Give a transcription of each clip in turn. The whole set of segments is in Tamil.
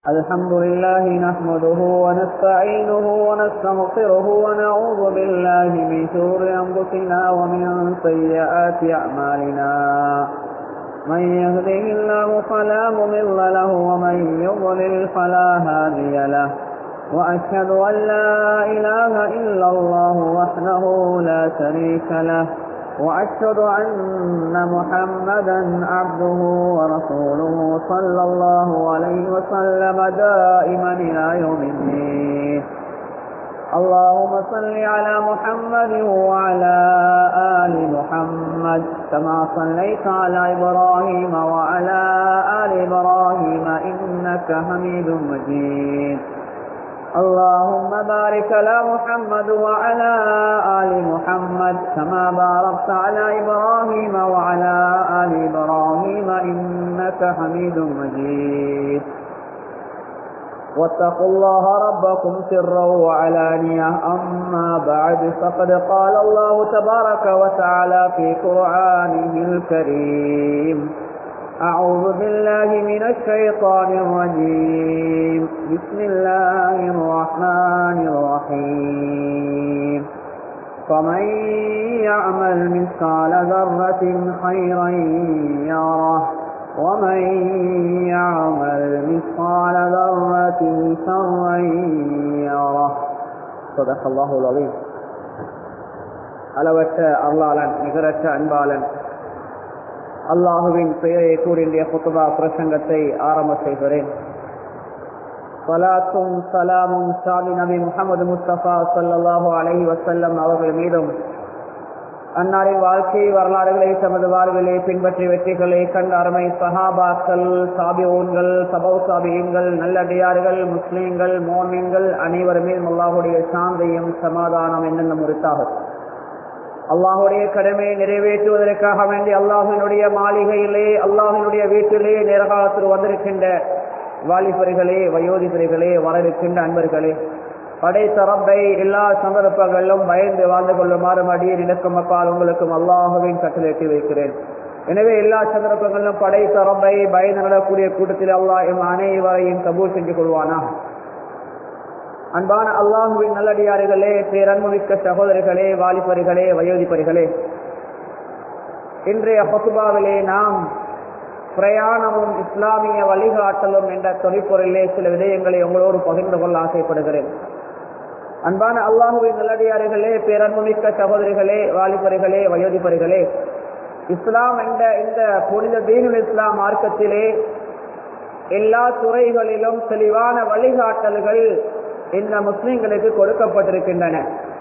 الحمد لله نحمده ونستعينه ونستغفره ونعوذ بالله من شرور أنفسنا ومن سيئات أعمالنا من يهده الله فلا مضل له ومن يضلل فلا هادي له وأشهد أن لا إله إلا الله وحده لا شريك له وأشهد أن محمدا عبده ورسوله صلى الله عليه وسلم دائما إلى يوم الدين اللهم صل على محمد وعلى آل محمد كما صليت على إبراهيم وعلى آل إبراهيم إنك حميد مجيد اللهم بارك على محمد وعلى آل محمد كما باركت على إبراهيم وعلى آل إبراهيم إنك حميد مجيد واتقوا الله ربكم سرا وعلانية أما بعد فقد قال الله تبارك وتعالى في قرآنه الكريم أعوذ بالله من الشيطان الرجيم بسم الله الرحمن الرحيم فمن يعمل مثقال ذرة خيرا يره ومن يعمل مثقال ذرة شرا يره صدق الله العظيم அளவற்ற அருளாளன் நிகரற்ற அன்பாளன் அல்லாஹுவின் பெயரை கூறிய குத்துபா பிரசங்கத்தை ஆரம்ப செய்கிறேன் சலாத்தும் சலாமும் சாமி நபி முகமது முஸ்தபா சல்லாஹூ அலஹி வசல்லம் அவர்கள் மீதும் அன்னாரின் வாழ்க்கை வரலாறுகளை தமது வாழ்விலே பின்பற்றி வெற்றிகளை கண்ட அருமை சஹாபாக்கள் சாபியோன்கள் சபௌ சாபியங்கள் நல்லடியார்கள் முஸ்லீம்கள் மோமின்கள் அனைவருமே அல்லாஹுடைய சாந்தையும் சமாதானம் என்னென்ன முறித்தாகும் அல்லாஹுடைய கடமையை நிறைவேற்றுவதற்காக வேண்டி அல்லாஹினுடைய மாளிகையிலே அல்லாஹினுடைய வீட்டிலே நேரகாலத்தில் வந்திருக்கின்ற வாலிபர்களே வயோதிபர்களே வரவிருக்கின்ற அன்பர்களே படைத்த ரப்பை எல்லா சந்தர்ப்பங்களிலும் பயந்து வாழ்ந்து கொள்ளுமாறு அடியே நிலக்கும் அப்பால் உங்களுக்கும் அல்லாஹுவின் கட்டளையிட்டு வைக்கிறேன் எனவே எல்லா சந்தர்ப்பங்களிலும் படைத்த ரப்பை பயந்து நடக்கூடிய கூட்டத்தில் அல்லாஹ் எம் அனைவரையும் கபூர் செஞ்சு கொள்வானா அன்பான அல்லாஹுவின் நல்லடியார்களே பேரன்புமிக்க சகோதரிகளே வாலிபர்களே வயோதிபர்களே இன்றைய பசுபாவிலே நாம் பிரயாணமும் இஸ்லாமிய வழிகாட்டலும் என்ற தொழிற்பொருளிலே சில விடயங்களை உங்களோடு பகிர்ந்து கொள்ள ஆசைப்படுகிறேன் அன்பான அல்லாஹுவின் நல்லடியார்களே பேரன்புமிக்க சகோதரிகளே வாலிபர்களே வயோதிபர்களே இஸ்லாம் என்ற இந்த புனித தீனுல் இஸ்லாம் மார்க்கத்திலே எல்லா துறைகளிலும் தெளிவான வழிகாட்டல்கள் இந்த முஸ்லிம்களுக்கு கொடுக்கப்பட்டிருக்கின்றன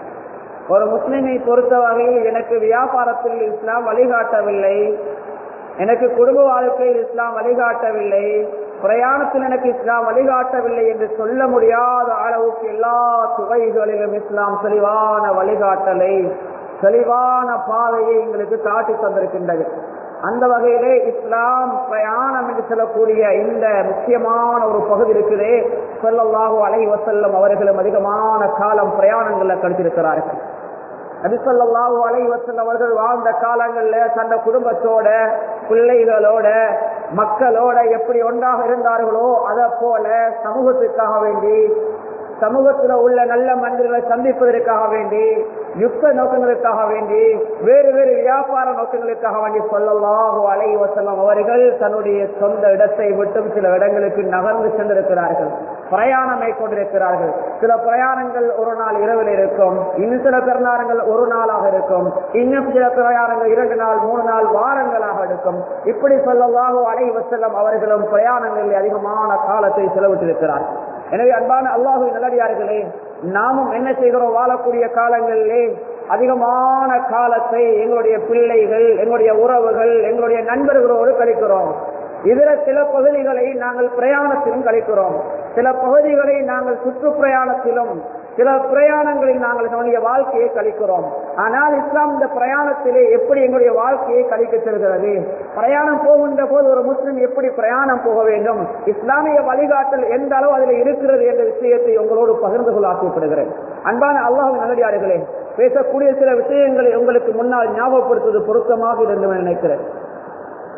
ஒரு முஸ்லிமை பொறுத்த வகையில் எனக்கு வியாபாரத்தில் இஸ்லாம் வழிகாட்டவில்லை எனக்கு குடும்ப வாழ்க்கையில் இஸ்லாம் வழிகாட்டவில்லை பிரயாணத்தில் எனக்கு இஸ்லாம் வழிகாட்டவில்லை என்று சொல்ல முடியாத அளவுக்கு எல்லா துறைகளிலும் இஸ்லாம் தெளிவான வழிகாட்டலை தெளிவான பாதையை எங்களுக்கு காட்டி தந்திருக்கின்றது அந்த வகையிலே இஸ்லாம் பிரயாணம் என்று சொல்லக்கூடிய இந்த முக்கியமான ஒரு பகுதி இருக்குதே சொல்லல்லாஹு அலை வசல்லம் அவர்களும் அதிகமான காலம் பிரயாணங்களில் கழித்திருக்கிறார்கள் நபிசல்லாஹு அலை வசல்லம் அவர்கள் வாழ்ந்த காலங்கள்ல தந்த குடும்பத்தோட பிள்ளைகளோட மக்களோட எப்படி ஒன்றாக இருந்தார்களோ அதை போல சமூகத்துக்காக வேண்டி சமூகத்தில் உள்ள நல்ல மனிதர்களை சந்திப்பதற்காக வேண்டி யுத்த நோக்கங்களுக்காக வேண்டி வேறு வேறு வியாபார நோக்கங்களுக்காக வேண்டி சொல்லலாம் அலை வசலம் அவர்கள் தன்னுடைய சொந்த இடத்தை விட்டும் சில இடங்களுக்கு நகர்ந்து சென்றிருக்கிறார்கள் பிரயாணம் மேற்கொண்டிருக்கிறார்கள் சில பிரயாணங்கள் ஒரு நாள் இரவில் இருக்கும் இன்னும் சில பிரயாணங்கள் ஒரு நாளாக இருக்கும் இன்னும் சில பிரயாணங்கள் இரண்டு நாள் மூணு நாள் வாரங்களாக இருக்கும் இப்படி சொல்லலாம் அலை வசலம் அவர்களும் பிரயாணங்களில் அதிகமான காலத்தை செலவிட்டிருக்கிறார்கள் எனவே அன்பான அல்லாஹு நல்லடியார்களே நாமும் என்ன செய்கிறோம் வாழக்கூடிய காலங்களிலே அதிகமான காலத்தை எங்களுடைய பிள்ளைகள் எங்களுடைய உறவுகள் எங்களுடைய நண்பர்களோடு கழிக்கிறோம் இதர சில பகுதிகளை நாங்கள் பிரயாணத்திலும் கழிக்கிறோம் சில பகுதிகளை நாங்கள் சுற்றுப்பிரயாணத்திலும் சில பிரயாணங்களில் நாங்கள் நம்முடைய வாழ்க்கையை கழிக்கிறோம் ஆனால் இஸ்லாம் இந்த பிரயாணத்திலே எப்படி எங்களுடைய வாழ்க்கையை கழிக்க செல்கிறது பிரயாணம் போகின்ற போது ஒரு முஸ்லிம் எப்படி பிரயாணம் போக வேண்டும் இஸ்லாமிய வழிகாட்டல் எந்த அளவு அதில் இருக்கிறது என்ற விஷயத்தை உங்களோடு பகிர்ந்து கொள்ள ஆசைப்படுகிறேன் அன்பான அல்லாஹ் நல்லடியார்களே பேசக்கூடிய சில விஷயங்களை உங்களுக்கு முன்னால் ஞாபகப்படுத்துவது பொருத்தமாக இருந்து நினைக்கிறேன்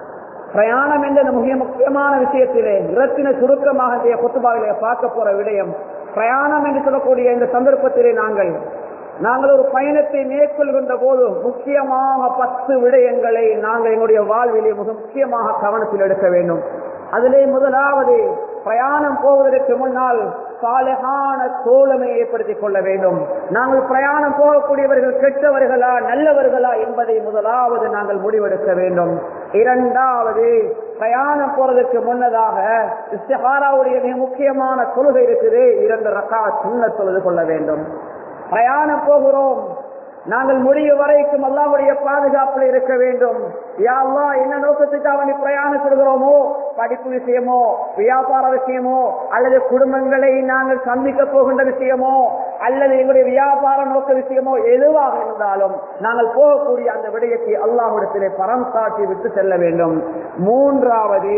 பிரயாணம் என்ற இந்த மிக முக்கியமான விஷயத்திலே இரத்தின சுருக்கமாக இந்த கொத்துபாவிலே பார்க்க போற விடயம் பிரயாணம் என்று சொல்லக்கூடிய இந்த சந்தர்ப்பத்திலே நாங்கள் நாங்கள் ஒரு பயணத்தை மேற்கொள்கின்ற போது முக்கியமாக பத்து விடயங்களை நாங்கள் எங்களுடைய வாழ்விலே மிக முக்கியமாக கவனத்தில் எடுக்க வேண்டும் அதிலே முதலாவது பிரயாணம் போவதற்கு முன்னால் சாலைகான தோழமை ஏற்படுத்திக் கொள்ள வேண்டும் நாங்கள் பிரயாணம் போகக்கூடியவர்கள் கெட்டவர்களா நல்லவர்களா என்பதை முதலாவது நாங்கள் முடிவெடுக்க வேண்டும் இரண்டாவது பிரயாணம் போறதுக்கு முன்னதாக இஸ்திஹாராவுடைய மிக முக்கியமான தொழுகை இருக்குது இரண்டு ரக்கா சின்ன தொழுது கொள்ள வேண்டும் பிரயாணம் போகிறோம் நாங்கள் முடிய வரைக்கும் அல்லாவுடைய பாதுகாப்பில் இருக்க வேண்டும் யா அல்லாஹ் என்ன நோக்கத்துக்காக வேண்டி பிரயாணம் செல்கிறோமோ படிப்பு விஷயமோ வியாபார விஷயமோ அல்லது குடும்பங்களை நாங்கள் சந்திக்க போகின்ற விஷயமோ அல்லது எங்களுடைய வியாபார நோக்க விஷயமோ எதுவாக இருந்தாலும் நாங்கள் போகக்கூடிய அந்த விடயத்தை அல்லாஹ்விடத்திலே பரம் காட்டி விட்டு செல்ல வேண்டும் மூன்றாவது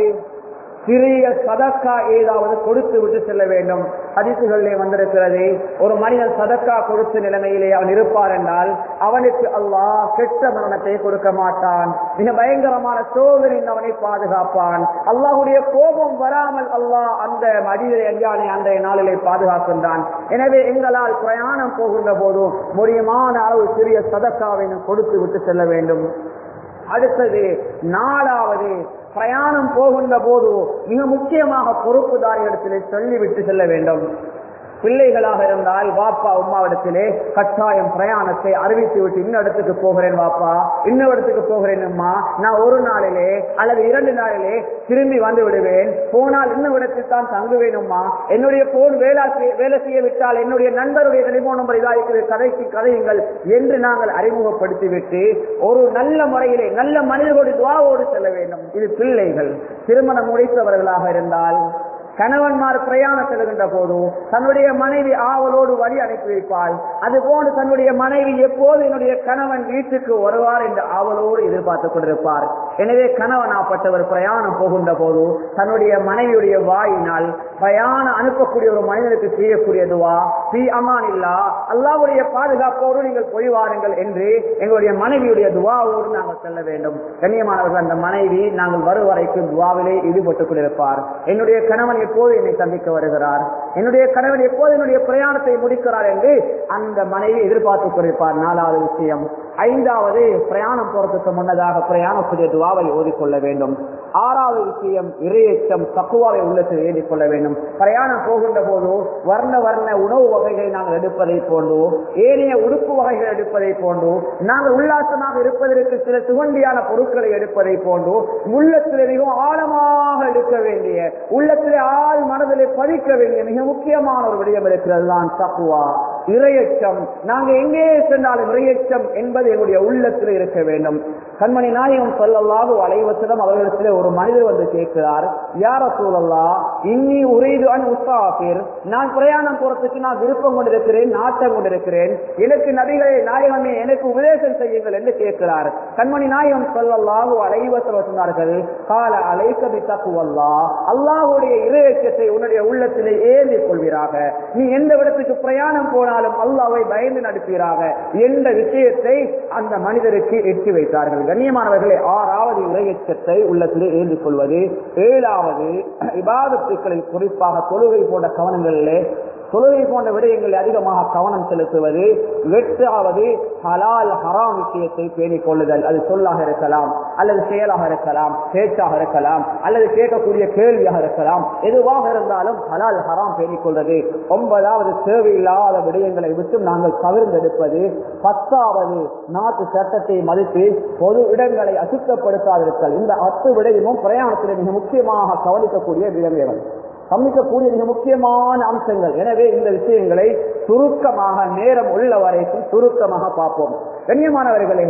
சிறிய சதக்கா ஏதாவது கொடுத்து விட்டு செல்ல வேண்டும் ஹதீசுகளிலே வந்திருக்கிறது ஒரு மனிதன் சதக்கா கொடுத்த நிலைமையிலே அவன் இருப்பார் என்றால் அவனுக்கு அல்லாஹ் கெட்ட மரணத்தை கொடுக்க மாட்டான் மிக பயங்கரமான சோதனை அவனை பாதுகாப்பான் அல்லாஹுடைய கோபம் வராமல் அல்லாஹ் அந்த மனித அஞ்சானை அன்றைய நாளிலே பாதுகாக்கின்றான் எனவே எங்களால் பிரயாணம் போகின்ற போது முடியுமான அளவு சிறிய சதக்காவை கொடுத்து விட்டு செல்ல வேண்டும் அடுத்தது நாலாவது பிரயாணம் போகின்ற போது மிக முக்கியமாக பொறுப்புதாரியிடத்திலே சொல்லிவிட்டு செல்ல வேண்டும் பிள்ளைகளாக இருந்தால் வாப்பா உமாவிடத்திலே கட்டாயம் பிரயாணத்தை அறிவித்து விட்டு இன்ன இடத்துக்கு போகிறேன் வாப்பா இன்னொரு இடத்துக்கு போகிறேன் அம்மா நான் ஒரு நாளிலே அல்லது இரண்டு நாளிலே திரும்பி வந்து விடுவேன் போனால் இன்னும் இடத்தில் தான் தங்குவேனும்மா என்னுடைய போன் வேலை வேலை செய்ய விட்டால் என்னுடைய நண்பருடைய டெலிபோன் நம்பர் இதா இருக்கிறது கதைக்கு கதையுங்கள் என்று நாங்கள் அறிமுகப்படுத்திவிட்டு ஒரு நல்ல முறையிலே நல்ல மனிதர்களுடைய துவாவோடு செல்ல வேண்டும் இது பிள்ளைகள் திருமணம் முடித்தவர்களாக இருந்தால் கணவன்மார் பிரயாணம் செல்கின்ற போது தன்னுடைய மனைவி ஆவலோடு வழி அனுப்பி வைப்பாள் அதுபோன்று தன்னுடைய மனைவி எப்போது என்னுடைய கணவன் வீட்டுக்கு வருவார் என்று ஆவலோடு எதிர்பார்த்துக் கொண்டிருப்பார் எனவே கணவனாப்பட்டவர் பிரயாணம் போகின்ற போது தன்னுடைய மனைவியுடைய வாயினால் பிரயாணம் அனுப்பக்கூடிய ஒரு மனிதனுக்கு செய்யக்கூடியதுவா பி அமான் இல்லா அல்லாவுடைய பாதுகாப்போடு நீங்கள் போய் வாருங்கள் என்று எங்களுடைய மனைவியுடைய துவாவோடு நாங்கள் செல்ல வேண்டும் கண்ணியமானவர்கள் அந்த மனைவி நாங்கள் வரும் வரைக்கும் துவாவிலே ஈடுபட்டுக் கொண்டிருப்பார் என்னுடைய கணவன் எப்போது என்னை சந்திக்க வருகிறார் என்னுடைய கணவன் எப்போது என்னுடைய பிரயாணத்தை முடிக்கிறார் என்று அந்த மனைவி எதிர்பார்த்துக் கொண்டிருப்பார் நாலாவது விஷயம் ஐந்தாவது பிரயாணம் போறதுக்கு முன்னதாக பிரயாணத்துடைய துவாவை ஓதிக்கொள்ள வேண்டும் ஆறாவது விஷயம் இரையச்சம் தக்குவாவை உள்ளத்தில் ஏறிக் கொள்ள வேண்டும் பிரயாணம் போகின்ற போது வர்ண வர்ண உணவு வகைகளை நாங்கள் எடுப்பதை போன்றோ ஏனைய உடுப்பு வகைகள் எடுப்பதை போன்றோ நாங்கள் உல்லாசமாக இருப்பதற்கு சில சுகண்டியான பொருட்களை எடுப்பதை போன்றோ உள்ளத்தில் மிகவும் ஆழமாக எடுக்க வேண்டிய உள்ளத்திலே ஆள் மனதிலே பதிக்க வேண்டிய மிக முக்கியமான ஒரு விடயம் இருக்கிறது தான் தக்குவா இரையச்சம் நாங்க எங்கே சென்றாலும் இரையச்சம் என்பது எங்களுடைய உள்ளத்தில் இருக்க வேண்டும் கண்மணி நாயகம் சொல்லல்லாது அலைவத்திடம் அவர்களிடத்தில் ஒரு மனிதர் வந்து கேட்கிறார் யார சூழல்லா இன்னி உரைது அன் உத்தாபிர் நான் பிரயாணம் போறதுக்கு நான் விருப்பம் கொண்டிருக்கிறேன் நாட்டம் கொண்டிருக்கிறேன் எனக்கு நபிகளை நாயகமே எனக்கு உபதேசம் செய்யுங்கள் என்று கேட்கிறார் கண்மணி நாயகம் சொல்லல்லாது அலைவத்தில் சொன்னார்கள் கால அலைக்கபி தக்குவல்லா அல்லாஹுடைய இரையச்சத்தை உன்னுடைய உள்ளத்திலே ஏந்தி கொள்வீராக நீ எந்த இடத்துக்கு பிரயாணம் போனாலும் அல்லாவை பயந்து நடப்பீராக என்ற விஷயத்தை அந்த மனிதருக்கு எட்டி வைத்தார்கள் கண்ணியமானவர்களே ஆறாவது இறையச்சத்தை உள்ளத்திலே ஏந்தி கொள்வது ஏழாவது இபாதத்துக்களில் குறிப்பாக தொழுகை போன்ற கவனங்களிலே தொழுகை போன்ற விடயங்களில் அதிகமாக கவனம் செலுத்துவது எட்டாவது ஹலால் ஹராம் விஷயத்தை பேணிக் கொள்ளுதல் அது சொல்லாக இருக்கலாம் அல்லது செயலாக இருக்கலாம் பேச்சாக இருக்கலாம் அல்லது கேட்கக்கூடிய கேள்வியாக இருக்கலாம் எதுவாக இருந்தாலும் ஹலால் ஹராம் பேணிக் கொள்வது ஒன்பதாவது தேவையில்லாத விடயங்களை விட்டு நாங்கள் கவிர்ந்தெடுப்பது பத்தாவது நாட்டு சட்டத்தை மதித்து பொது இடங்களை அசுத்தப்படுத்தாதிருத்தல் இந்த அத்து விடயமும் பிரயாணத்தில் மிக முக்கியமாக கவனிக்கக்கூடிய விடயங்கள் கவனிக்கக்கூடிய மிக முக்கியமான அம்சங்கள் எனவே இந்த விஷயங்களை சுருக்கமாக நேரம் உள்ள வரைக்கும் சுருக்கமாக பார்ப்போம் கண்ணியமானவர்களே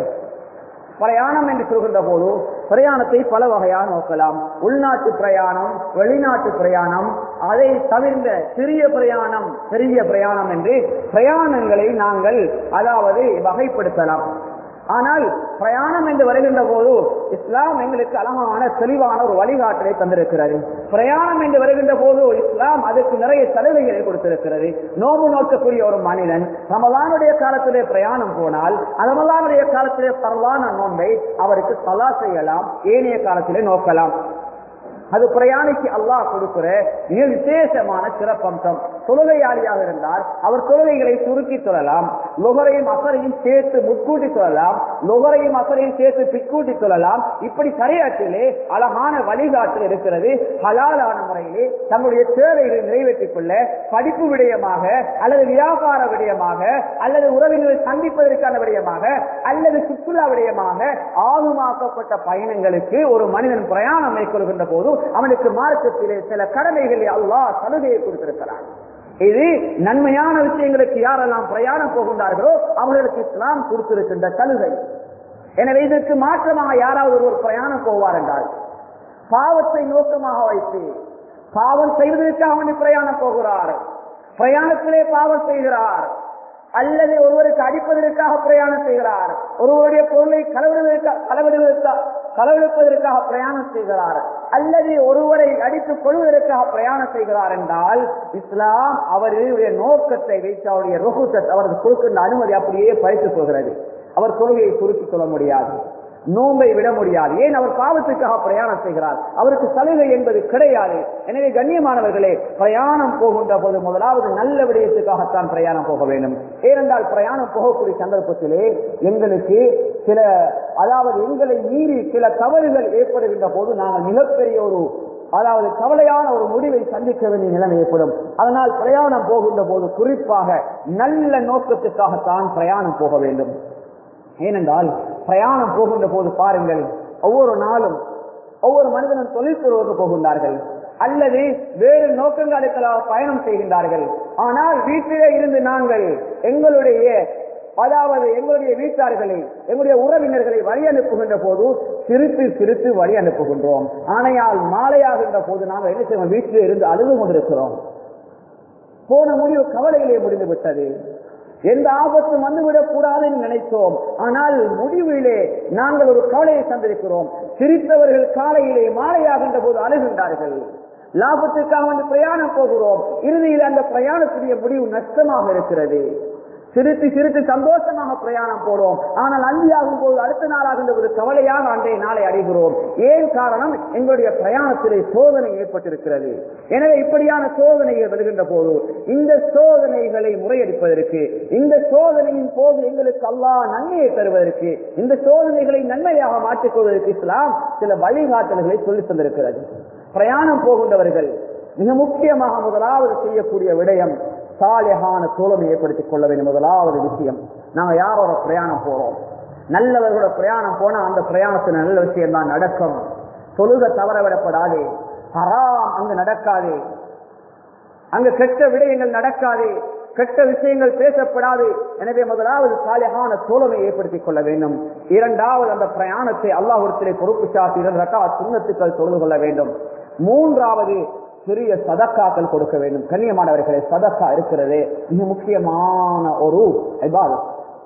பிரயாணம் என்று சொல்கின்ற போது பிரயாணத்தை பல வகையாக நோக்கலாம் உள்நாட்டு பிரயாணம் வெளிநாட்டு பிரயாணம் அதை தவிர்ந்த சிறிய பிரயாணம் பெரிய பிரயாணம் என்று பிரயாணங்களை நாங்கள் அதாவது வகைப்படுத்தலாம் ஆனால் பிரயாணம் என்று வருகின்ற போது இஸ்லாம் எங்களுக்கு அழகான தெளிவான ஒரு வழிகாட்டலை தந்திருக்கிறது பிரயாணம் என்று வருகின்ற போது இஸ்லாம் அதுக்கு நிறைய சலுகைகளை கொடுத்திருக்கிறது நோம்பு நோக்கக்கூடிய ஒரு மனிதன் ரமலானுடைய காலத்திலே பிரயாணம் போனால் ரமலானுடைய காலத்திலே பரலான நோன்பை அவருக்கு தலா செய்யலாம் ஏனைய காலத்திலே நோக்கலாம் அது பிரயாணிக்கு அல்லாஹ் கொடுக்கிற மிக விசேஷமான சிறப்பம்சம் தொழுகையாளியாக இருந்தால் அவர் தொழுகைகளை சுருக்கி சொல்லலாம் லொகரையும் அசரையும் சேர்த்து முற்கூட்டி சொல்லலாம் லொகரையும் அசரையும் சேர்த்து பிற்கூட்டி சொல்லலாம் இப்படி சரியாற்றிலே அழகான வழிகாட்டு இருக்கிறது ஹலாலான முறையிலே தங்களுடைய தேவைகளை நிறைவேற்றிக் கொள்ள படிப்பு விடயமாக அல்லது வியாபார விடயமாக அல்லது உறவினர்களை சந்திப்பதற்கான விடயமாக அல்லது சுற்றுலா விடயமாக ஆகுமாக்கப்பட்ட பயணங்களுக்கு ஒரு மனிதன் பிரயாணம் மேற்கொள்கின்ற போது அவனுக்கு மார்க்கத்திலே சில கடமைகளை அல்லாஹ் சலுகையை கொடுத்திருக்கிறான் இது நன்மையான விஷயங்களுக்கு யாரெல்லாம் பிரயாணம் போகின்றார்களோ அவர்களுக்கு இஸ்லாம் கொடுத்திருக்கின்ற சலுகை எனவே இதற்கு மாற்றமாக யாராவது ஒருவர் பிரயாணம் போவார் என்றால் பாவத்தை நோக்கமாக வைத்து பாவம் செய்வதற்காக அவனை பிரயாணம் போகிறார் பிரயாணத்திலே பாவம் செய்கிறார் அல்லது ஒருவருக்கு அடிப்பதற்காக பிரயாணம் செய்கிறார் ஒருவருடைய பொருளை களவிடுவதற்காக களவிடுவதற்காக களவெடுப்பதற்காக பிரயாணம் செய்கிறார் அல்லது ஒருவரை அடித்துக் கொள்வதற்காக பிரயாணம் செய்கிறார் என்றால் இஸ்லாம் அவருடைய நோக்கத்தை வைத்து அவருடைய ருகுத்தத் அவருக்கு கொடுக்கின்ற அனுமதி அப்படியே பறித்து போகிறது அவர் கொள்கையை சுருக்கிக் கொள்ள முடியாது நோம்பை விட முடியாது ஏன் அவர் பாவத்துக்காக பிரயாணம் செய்கிறார் அவருக்கு சலுகை என்பது கிடையாது எனவே கண்ணியமானவர்களே பிரயாணம் போகின்ற போது முதலாவது நல்ல விடயத்துக்காகத்தான் பிரயாணம் போக வேண்டும் ஏனென்றால் பிரயாணம் போகக்கூடிய சந்தர்ப்பத்திலே எங்களுக்கு சில அதாவது எங்களை மீறி சில தவறுகள் ஏற்படுகின்ற போது நாங்கள் மிகப்பெரிய ஒரு அதாவது கவலையான ஒரு முடிவை சந்திக்க வேண்டிய நிலைமை ஏற்படும் அதனால் பிரயாணம் போகின்ற போது குறிப்பாக நல்ல நோக்கத்துக்காகத்தான் பிரயாணம் போக வேண்டும் ஏனென்றால் பிரயாணம் போகின்ற போது பாருங்கள் ஒவ்வொரு நாளும் ஒவ்வொரு மனிதனும் தொழில் துறவுக்கு போகின்றார்கள் அல்லது வேறு நோக்கங்களுக்கெல்லாம் பயணம் செய்கின்றார்கள் ஆனால் வீட்டிலே இருந்து நாங்கள் எங்களுடைய அதாவது எங்களுடைய வீட்டார்களை எங்களுடைய உறவினர்களை வழி அனுப்புகின்ற போது சிரித்து சிரித்து வழி அனுப்புகின்றோம் ஆனையால் மாலையாகின்ற போது நாங்கள் என்ன செய்வோம் வீட்டிலே இருந்து அழுது கொண்டிருக்கிறோம் போன முடிவு கவலையிலே முடிந்து விட்டது எந்த ஆபத்தும் வந்துவிடக் கூடாது என்று நினைத்தோம் ஆனால் முடிவிலே நாங்கள் ஒரு கவலையை சந்திருக்கிறோம் சிரித்தவர்கள் காலையிலே மாலையாகின்ற போது அழுகின்றார்கள் லாபத்துக்காக வந்து பிரயாணம் போகிறோம் இறுதியில் அந்த பிரயாணத்துடைய முடிவு நஷ்டமாக இருக்கிறது சிரித்து சிரித்து சந்தோஷமாக பிரயாணம் போடுவோம் ஆனால் அந்தியாகும் போது அடுத்த நாளாகின்ற ஒரு கவலையாக அன்றைய நாளை அடைகிறோம் ஏன் காரணம் எங்களுடைய பிரயாணத்திலே சோதனை ஏற்பட்டிருக்கிறது எனவே இப்படியான சோதனைகள் வருகின்ற போது இந்த சோதனைகளை முறையடிப்பதற்கு இந்த சோதனையின் போது எங்களுக்கு அல்லாஹ் நன்மையை தருவதற்கு இந்த சோதனைகளை நன்மையாக மாற்றிக் கொள்வதற்கு இஸ்லாம் சில வழிகாட்டல்களை சொல்லித் தந்திருக்கிறது பிரயாணம் போகின்றவர்கள் மிக முக்கியமாக முதலாவது செய்யக்கூடிய விடயம் சாலையான தோழமை ஏற்படுத்திக் கொள்ள வேண்டும் முதலாவது விஷயம் நாங்க யாரோட பிரயாணம் போறோம் நல்லவர்களோட பிரயாணம் போனா அந்த பிரயாணத்துல நல்ல விஷயம் தான் நடக்கும் தொழுக தவறவிடப்படாது ஹராம் அங்கு நடக்காது அங்கு கெட்ட விடயங்கள் நடக்காது கெட்ட விஷயங்கள் பேசப்படாது எனவே முதலாவது சாலையான தோழமை ஏற்படுத்திக் கொள்ள வேண்டும் இரண்டாவது அந்த பிரயாணத்தை அல்லாஹுடத்திலே பொறுப்பு சாத்தி இரண்டு ரக்கா சுண்ணத்துக்கள் தொழுது கொள்ள வேண்டும் மூன்றாவது சிறிய சதக்காக்கள் கொடுக்க வேண்டும் கண்ணியமானவர்களே சதக்கா இருக்கிறது மிக முக்கியமான ஒரு இபாதத்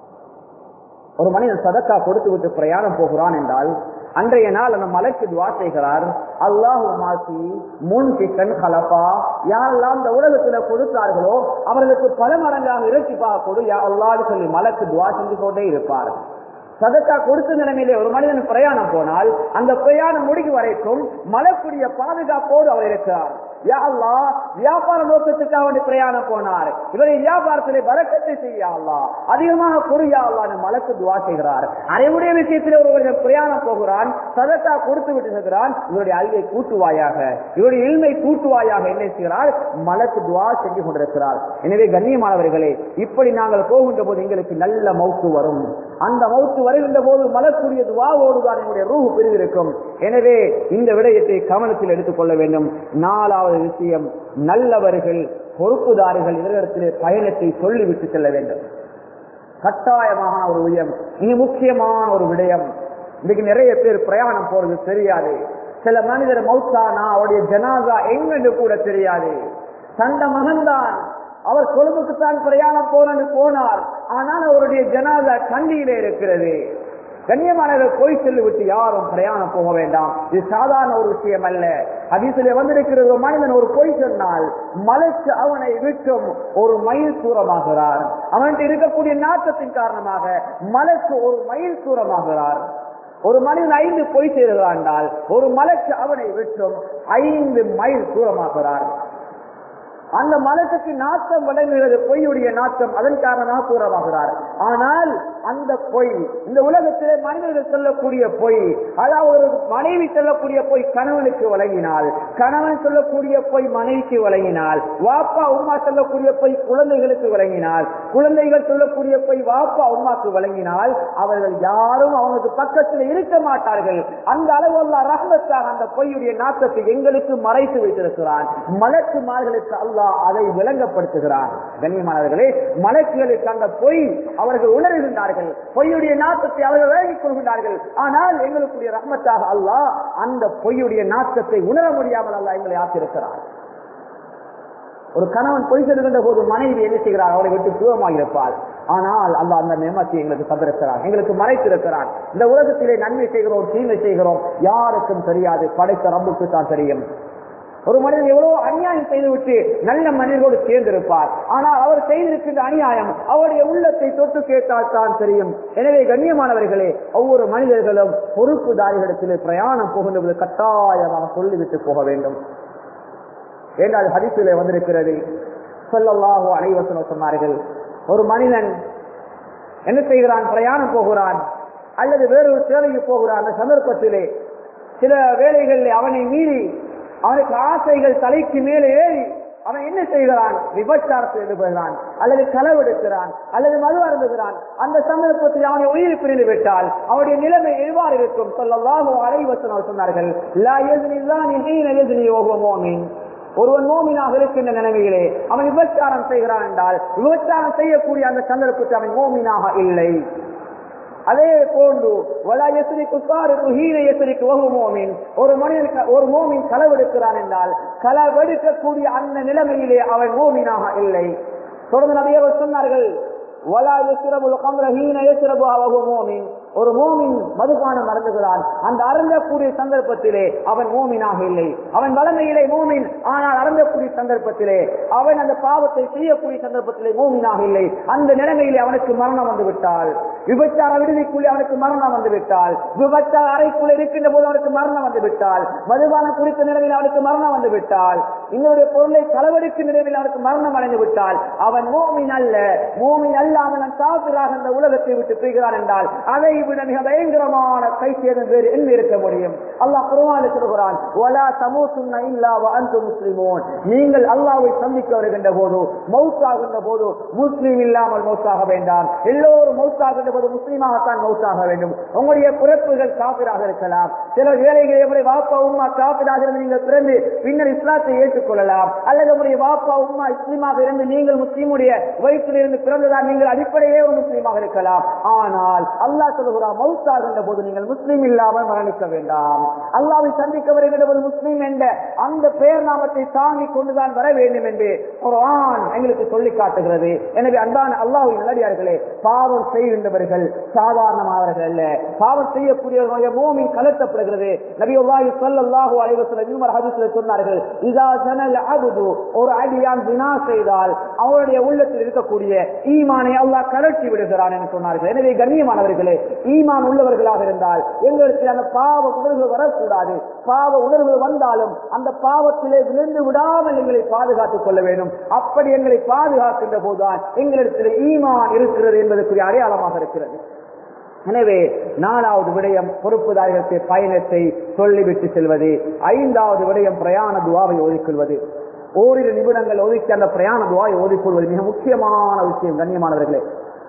ஒரு மனிதன் சதக்கா கொடுத்து விட்டு பிரயாணம் போகிறான் என்றால் அன்றைய நாள் அந்த மலைக்கு துவா செய்கிறார் அல்லாஹு மாசி முன் கிட்டன் கலப்பா யாரெல்லாம் இந்த உலகத்துல கொடுத்தார்களோ அவர்களுக்கு பல மடங்காக இரட்டிப்பாக கொடு யா அல்லாஹ் சொல்லி மலைக்கு துவா செஞ்சு கொண்டே இருப்பார் சதக்கா கொடுத்த நிலைமையிலே ஒரு மனிதன் பிரயாணம் போனால் அந்த பிரயாணம் முடிக்கும் வரைக்கும் மலக்குரிய பாதுகாப்போடு அவர் இருக்கிறார் யா அல்லாஹ் வியாபார நோக்கத்துக்காக வேண்டி பிரயாணம் போனார் இவரை வியாபாரத்திலே வரக்கத்தை செய்ய அல்லாஹ் அதிகமாக குறியா அல்லாஹ் மலக்கு துவா செய்கிறார் அரைவுடைய விஷயத்திலே ஒருவர் பிரயாணம் போகிறான் சதக்கா கொடுத்து விட்டு செல்கிறான் இவருடைய அல்வை கூட்டுவாயாக இவருடைய இல்மை கூட்டுவாயாக என்ன செய்கிறார் மலக்கு துவா செஞ்சு கொண்டிருக்கிறார் எனவே கண்ணியமானவர்களே இப்படி நாங்கள் போகின்ற போது எங்களுக்கு நல்ல மௌத்து வரும் அந்த மௌத்து வருகின்ற போது மலக்கூடிய துவாவோடுதான் எங்களுடைய ரூஹு பிரிவிருக்கும் எனவே இந்த விடயத்தை கவனத்தில் எடுத்துக்கொள்ள வேண்டும் நாலாவது விஷயம் நல்லவர்கள் பொறுப்புதாரிகள் இவர்களிடத்திலே பயணத்தை சொல்லிவிட்டு செல்ல வேண்டும் கட்டாயமான ஒரு விடயம் மிக முக்கியமான ஒரு விடயம் இன்னைக்கு நிறைய பேர் பிரயாணம் போறது தெரியாது சில மனிதர் மௌத்தானா அவருடைய ஜனாதா எங்கன்னு கூட தெரியாது தந்த மகன்தான் அவர் கொழும்புக்குத்தான் பிரயாணம் போனன்னு போனார் ஆனால் அவருடைய ஜனாதா கண்டியிலே இருக்கிறது கண்ணியமானவர்கள் போய் செல்லு விட்டு யாரும் பிரயாணம் போக வேண்டாம் இது சாதாரண ஒரு விஷயம் அல்ல அதிசல வந்திருக்கிறது ஒரு மனிதன் ஒரு பொய் சொன்னால் மலைச்சு அவனை விட்டும் ஒரு மைல் தூரமாகிறார் அவன்கிட்ட இருக்கக்கூடிய நாட்டத்தின் காரணமாக மலைக்கு ஒரு மைல் தூரமாகிறார் ஒரு மனிதன் ஐந்து பொய் செய்கிறார் என்றால் ஒரு மலைக்கு அவனை விட்டும் ஐந்து மைல் தூரமாகிறார் அந்த மலத்துக்கு நாட்டம் விளங்குகிறது பொய்யுடைய நாட்டம் அதன் காரணமாக தூரமாகிறார் ஆனால் அந்த பொய் இந்த உலகத்திலே மனிதர்கள் சொல்லக்கூடிய பொய் அதாவது ஒரு மனைவி சொல்லக்கூடிய பொய் கணவனுக்கு வழங்கினால் கணவன் சொல்லக்கூடிய பொய் மனைவிக்கு வழங்கினால் வாப்பா உமா சொல்லக்கூடிய பொய் குழந்தைகளுக்கு வழங்கினால் குழந்தைகள் சொல்லக்கூடிய பொய் வாப்பா உமாக்கு வழங்கினால் அவர்கள் யாரும் அவங்களுக்கு பக்கத்தில் இருக்க மாட்டார்கள் அந்த அளவு அல்லா ரஹ்மத்தாக அந்த பொய்யுடைய நாட்டத்தை எங்களுக்கு மறைத்து வைத்திருக்கிறான் மலக்கு மார்களுக்கு அல்லாஹ் அதை விளங்கப்படுத்துகிறார் கண்ணியமானவர்களே மலக்குகளுக்கு அந்த பொய் அவர்கள் உணர்கின்றார்கள் பொய்யுடைய நாட்டத்தை அவர்கள் விளங்கிக் கொள்கின்றார்கள் ஆனால் எங்களுக்குரிய ரஹ்மத்தாக அல்லாஹ் அந்த பொய்யுடைய நாட்டத்தை உணர முடியாமல் அல்லாஹ் எங்களை ஆக்கியிருக்கிறார் ஒரு கணவன் பொய் சொல்லுகின்ற போது மனைவி என்ன செய்கிறார் அவரை விட்டு தூரமாக இருப்பார் ஆனால் அல்ல அந்த நியமத்தை எங்களுக்கு தந்திருக்கிறார் எங்களுக்கு மறைத்திருக்கிறார் இந்த உலகத்திலே நன்மை செய்கிறோம் தீமை செய்கிறோம் யாருக்கும் தெரியாது படைத்த ரம்புக்கு தான் தெரியும் ஒரு மனிதன் எவ்வளவு அநியாயம் செய்துவிட்டு நல்ல மனிதர்களோடு சேர்ந்திருப்பார் ஆனால் அவர் செய்திருக்கின்ற அநியாயம் அவருடைய உள்ளத்தை தொட்டு கேட்டால் தான் தெரியும் எனவே கண்ணியமானவர்களே ஒவ்வொரு மனிதர்களும் பொறுப்புதாரிகளிடத்திலே பிரயாணம் போகின்ற கட்டாயமாக சொல்லிவிட்டு போக வேண்டும் ஏனால் ஹரிசிலே வந்திருக்கிறது சொல்லல்லாஹோ அனைவசனம் சொன்னார்கள் ஒரு மனிதன் என்ன செய்கிறான் பிரயாணம் போகிறான் அல்லது வேறொரு சேவைக்கு போகிறான் அந்த சந்தர்ப்பத்திலே சில வேலைகளில் அவனை மீறி அவனுக்கு ஆசைகள் தலைக்கு மேலே ஏறி அவன் என்ன செய்கிறான் விபச்சாரத்தில் ஈடுபடுகிறான் அல்லது களவெடுக்கிறான் அல்லது மது அருந்துகிறான் அந்த சந்தர்ப்பத்தில் அவனை உயிர் பிரிந்து விட்டால் அவனுடைய நிலைமை எவ்வாறு இருக்கும் சொல்லலாக அலைவசனம் சொன்னார்கள் லா எதிரிதான் எதிரி ஓகமோமின் ஒருவன் மோமினாக இருக்கின்ற நிலைமையிலே அவன் விபச்சாரம் செய்கிறான் என்றால் விபச்சாரம் செய்யக்கூடிய அந்த சந்தர்ப்பத்தில் அவன் மோமினாக இல்லை அதே போன்று வலா எசரிக்கு சாருக்கு ஹீன எசரிக்கு வகு மோமின் ஒரு மனிதன் ஒரு மோமின் களவெடுக்கிறான் என்றால் களவெடுக்கக்கூடிய அந்த நிலைமையிலே அவன் மோமினாக இல்லை தொடர்ந்து நபியர்கள் சொன்னார்கள் வலா எசிரபுல் கம்ர ஹீன எசிரபு அவகு மோமின் ஒரு மோமின் மதுபானம் அருந்துகிறான் அந்த அருந்தக்கூடிய சந்தர்ப்பத்திலே அவன் மோமினாக இல்லை அவன் வளமையிலே மோமின் ஆனால் அருந்தக்கூடிய சந்தர்ப்பத்திலே அவன் அந்த பாவத்தை செய்யக்கூடிய சந்தர்ப்பத்திலே மோமினாக இல்லை அந்த நிலைமையிலே அவனுக்கு மரணம் வந்து விட்டால் விபச்சார விடுதிக்குள்ளே அவனுக்கு மரணம் வந்து விட்டால் விபச்சார அறைக்குள்ளே இருக்கின்ற போது அவனுக்கு மரணம் வந்து விட்டால் மதுபானம் குறித்த நிலைமையில் அவனுக்கு மரணம் வந்து விட்டால் இன்னொரு பொருளை களவெடுக்கும் நிலைமையில் அவனுக்கு மரணம் அடைந்து விட்டால் அவன் மோமின் அல்ல மோமின் அல்லாமல் நான் காப்பிராக இந்த உலகத்தை விட்டு பிரிகிறான் என்றால் அதை விட மிக பயங்கரமான கை சேதம் வேறு என்ன இருக்க முடியும் அல்லாஹ் குருவான சொல்கிறான் ஒலா சமூசுன்ன இல்லா அன்பு முஸ்லிமோன் நீங்கள் அல்லாவை சந்திக்க வருகின்ற போது மவுத்தாகின்ற போது முஸ்லீம் இல்லாமல் மௌத்தாக வேண்டாம் எல்லோரும் மௌத்தாகின்ற போது முஸ்லீமாகத்தான் மௌத்தாக வேண்டும் உங்களுடைய பிறப்புகள் காப்பிராக இருக்கலாம் சில வேலைகள் எப்படி வாப்பா உமா காப்பிராக இருந்து நீங்கள் பிறந்து பின்னர் இஸ்லாத்தை ஏற்றுக்கொள்ளலாம் அல்லது உங்களுடைய வாப்பா உமா இஸ்லீமாக இருந்து நீங்கள் முஸ்லீமுடைய வயிற்றில் இருந்து பிறந்ததால் நீங்கள் அடிப்படையே ஒரு முஸ்லீமாக இருக்கலாம் ஆனால் அல்லாஹ் சொல்லுகிறார் மௌத்தாகின்ற போது நீங்கள் முஸ்லீம் இல்லாமல் மரணிக்க வேண்டாம் அல்லாவை சந்திக்க வருகின்ற போது முஸ்லீம் என்ற அந்த பெயர் நாமத்தை தாங்கி கொண்டுதான் வர வேண்டும் என்று ஒரு ஆண் எங்களுக்கு சொல்லி காட்டுகிறது எனவே அன்பான அல்லாஹின் நல்லடியார்களே பாவம் செய்கின்றவர்கள் சாதாரணமானவர்கள் அல்ல பாவம் செய்யக்கூடியவர்களுடைய பூமி கலட்டப்படுகிறது நபி அல்லாஹி ஸல்லல்லாஹு அலைஹி வஸல்லம் இன்னொரு ஹதீஸில் சொன்னார்கள் இதா ஜனல் அபுது ஒரு அடியான் வினா செய்தால் அவருடைய உள்ளத்தில் இருக்கக்கூடிய ஈமானை அல்லாஹ் கலட்டி விடுகிறான் என்று சொன்னார்கள் எனவே கண்ணியமானவர்களே ஈமான் உள்ளவர்களாக இருந்தால் எங்களுக்கு அந்த பாவ உணர்வு வரக்கூடாது பாவ உணர்வு வந்தாலும் அந்த பாவத்திலே விழுந்து விடாமல் எங்களை பாதுகாத்துக் கொள்ள வேண்டும் அப்படி எங்களை பாதுகாக்கின்ற போதுதான் எங்களிடத்தில் ஈமான் இருக்கிறது என்பதற்குரிய அடையாளமாக இருக்கிறது எனவே நாலாவது விடயம் பொறுப்புதாரிகளுக்கு பயணத்தை சொல்லிவிட்டு செல்வது ஐந்தாவது விடயம் பிரயாண துவாவை ஓதிக்கொள்வது ஓரிரு நிமிடங்கள் ஒதுக்கி அந்த பிரயாண துவாவை ஓதிக்கொள்வது மிக முக்கியமான விஷயம் கண்ணியமானவர்களே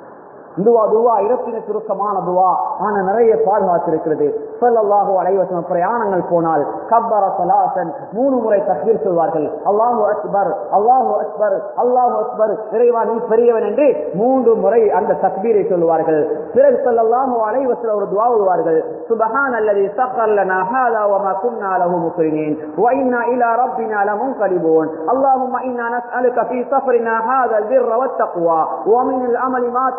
துவா துவா இறப்பின சுருக்கமான துவா ஆன நிறைய பாதுகாத்திருக்கிறது சொல்லல்லாஹு அலைவசம் பிரயாணங்கள் போனால் கப்பர சலாசன் மூணு முறை தக்பீர் சொல்வார்கள் அல்லாஹு அக்பர் அல்லாஹு அக்பர் அல்லாஹு அக்பர் இறைவா நீ பெரியவன் என்று மூன்று முறை அந்த தக்பீரை சொல்லுவார்கள் பிறகு சொல்லல்லாஹு அலைவசம் ஒரு துவா ஓதுவார்கள் சுபஹான் அல்லது சக்கர் லனா ஹாதா வமா குன்னா லஹு முக்ரினீன் வ இன்னா இலா ரப்பினா லமுன்கலிபூன் اللهم إنا نسألك في سفرنا هذا البر والتقوى ومن الأمل ما ترضى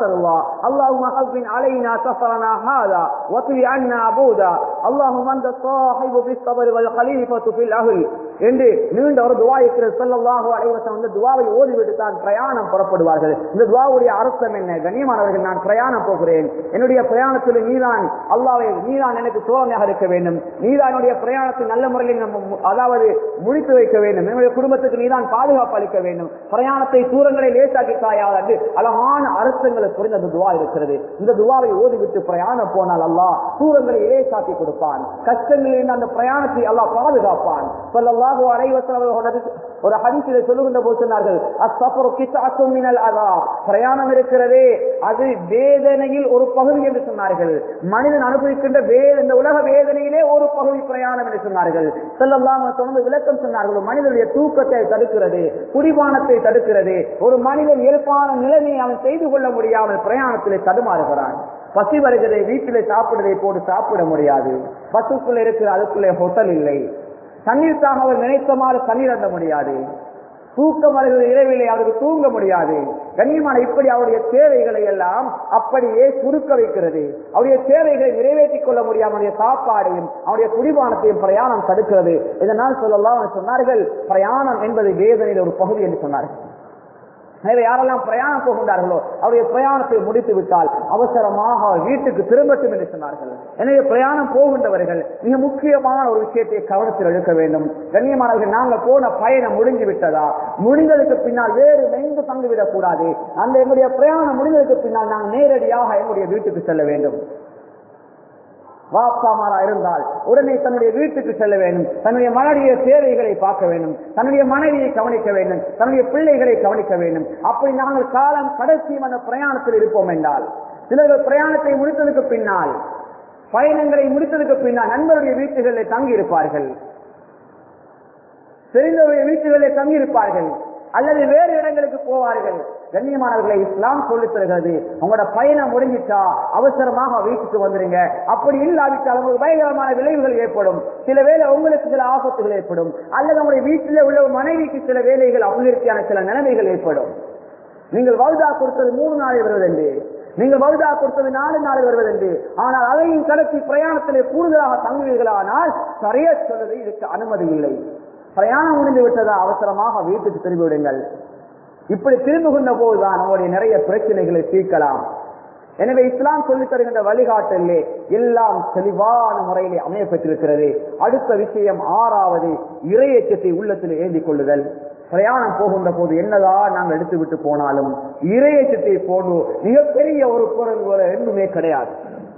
اللهم حفظ علينا سفرنا هذا وطي عنا عبودا اللهم انت الصاحب في الصبر والخليفة في الاهل என்று நீண்ட ஒரு துவா இருக்கிறது சொல்லல்லாஹு அலைவசம் இந்த துவாவை ஓதிவிட்டு தான் பிரயாணம் புறப்படுவார்கள் இந்த துவாவுடைய அர்த்தம் என்ன கண்ணியமானவர்கள் நான் பிரயாணம் போகிறேன் என்னுடைய பிரயாணத்தில் நீதான் அல்லாவை நீதான் எனக்கு சோதனையாக இருக்க வேண்டும் நீதான் என்னுடைய பிரயாணத்தை நல்ல முறையில் நம்ம மு- அதாவது முடித்து வைக்க வேண்டும் என்னுடைய குடும்பத்துக்கு நீதான் பாதுகாப்பு அளிக்க வேண்டும் பிரயாணத்தை தூரங்களை லேசாக்கி தாயாது என்று அழகான அர்த்தங்களை புரிந்த அந்த துவா இருக்கிறது இந்த துவாவை ஓதிவிட்டு பிரயாணம் போனால் அல்லாஹ் தூரங்களை லேசாக்கி கொடுப்பான் கஷ்டங்களில் இருந்து அந்த பிரயாணத்தை அல்லாஹ் பாதுகாப்பான் சொல்லல்லாஹு அலைவசம் ஒரு ஹதீஸிலே சொல்லுகின்ற போது சொன்னார்கள் அஸ்ஸஃபரு கிஸ்அத்தும் மினல் அஸாப் பிரயாணம் இருக்கிறதே அது வேதனையில் ஒரு பகுதி என்று சொன்னார்கள் மனிதன் அனுபவிக்கின்ற வேத இந்த உலக வேதனையிலே ஒரு பகுதி பிரயாணம் என்று சொன்னார்கள் செல்லல்லாம் சொன்னது விளக்கம் சொன்னார்கள் ஒரு மனிதனுடைய தூக்கத்தை தடுக்கிறது குடிபானத்தை தடுக்கிறது ஒரு மனிதன் இயல்பான நிலைமையை அவன் செய்து கொள்ள முடியாமல் பிரயாணத்திலே தடுமாறுகிறான் பசி வருகிறதை வீட்டிலே சாப்பிடுவதை போட்டு சாப்பிட முடியாது பசுக்குள்ள இருக்கிற அதுக்குள்ளே ஹோட்டல் இல்லை தண்ணீர் தாக அவர் நினைத்தமாறு தண்ணீர் அண்ட முடியாது தூக்கம் வருகிற இரவிலே அவருக்கு தூங்க முடியாது கண்ணியமான இப்படி அவருடைய தேவைகளை எல்லாம் அப்படியே சுருக்க வைக்கிறது அவருடைய தேவைகளை நிறைவேற்றிக் கொள்ள முடியாம அவருடைய சாப்பாடையும் அவருடைய குடிபானத்தையும் பிரயாணம் தடுக்கிறது இதனால் சொல்லலாம் சொன்னார்கள் பிரயாணம் என்பது வேதனையில் ஒரு பகுதி என்று சொன்னார்கள் எனவே யாரெல்லாம் பிரயாணம் போகின்றார்களோ அவருடைய பிரயாணத்தை முடித்து விட்டால் அவசரமாக வீட்டுக்கு திரும்பட்டும் என்று சொன்னார்கள் எனவே பிரயாணம் போகின்றவர்கள் மிக முக்கியமான ஒரு விஷயத்தை கவனத்தில் எடுக்க வேண்டும் கண்ணியமானவர்கள் நாங்கள் போன பயணம் முடிஞ்சு விட்டதா முடிந்ததுக்கு பின்னால் வேறு எங்கு தங்கிவிடக் கூடாது அந்த எங்களுடைய பிரயாணம் முடிந்ததுக்கு பின்னால் நாங்கள் நேரடியாக எங்களுடைய வீட்டுக்கு செல்ல வேண்டும் வாப்பாமாரா இருந்தால் உடனே தன்னுடைய வீட்டுக்கு செல்ல வேண்டும் தன்னுடைய மனைவிய தேவைகளை பார்க்க வேண்டும் தன்னுடைய மனைவியை கவனிக்க வேண்டும் தன்னுடைய பிள்ளைகளை கவனிக்க வேண்டும் அப்படி நாங்கள் காலம் கடைசி அந்த பிரயாணத்தில் இருப்போம் என்றால் சிலர்கள் பிரயாணத்தை முடித்ததுக்கு பின்னால் பயணங்களை முடித்ததுக்கு பின்னால் நண்பருடைய வீட்டுகளில் தங்கி இருப்பார்கள் தெரிந்தவருடைய வீட்டுகளில் தங்கி இருப்பார்கள் அல்லது வேறு இடங்களுக்கு போவார்கள் கண்ணியமானவர்களை இஸ்லாம் சொல்லித் தருகிறது உங்களோட பயணம் முடிஞ்சிட்டா அவசரமாக வீட்டுக்கு வந்துருங்க அப்படி இல்லாவிட்டால் உங்களுக்கு பயங்கரமான விளைவுகள் ஏற்படும் சில வேளை உங்களுக்கு சில ஆபத்துகள் ஏற்படும் அல்லது உங்களுடைய வீட்டில் உள்ள மனைவிக்கு சில வேலைகள் அபிவிருத்தியான சில நிலைமைகள் ஏற்படும் நீங்கள் வவுதா கொடுத்தது மூணு நாளில் வருவதென்று நீங்கள் வவுதா கொடுத்தது நாலு நாளில் வருவதென்று ஆனால் அதையும் கடத்தி பிரயாணத்திலே கூடுதலாக தங்குவீர்களானால் சரியா சொல்வது இதுக்கு அனுமதி இல்லை பிரயாணம் முடிந்து விட்டதா அவசரமாக வீட்டுக்கு திரும்பி விடுங்கள் இப்படி திரும்புகின்ற போதுதான் நம்முடைய நிறைய பிரச்சனைகளை தீர்க்கலாம் எனவே இஸ்லாம் சொல்லித் தருகின்ற வழிகாட்டலே எல்லாம் தெளிவான முறையிலே அமையப்பட்டிருக்கிறது அடுத்த விஷயம் ஆறாவது இறையச்சத்தை உள்ளத்தில் ஏந்திக் கொள்ளுதல் பிரயாணம் போகின்ற போது என்னதான் நாங்கள் எடுத்து விட்டு போனாலும் இறையச்சத்தை போன்று மிகப்பெரிய ஒரு பொருள் ஒரு எண்ணுமே கிடையாது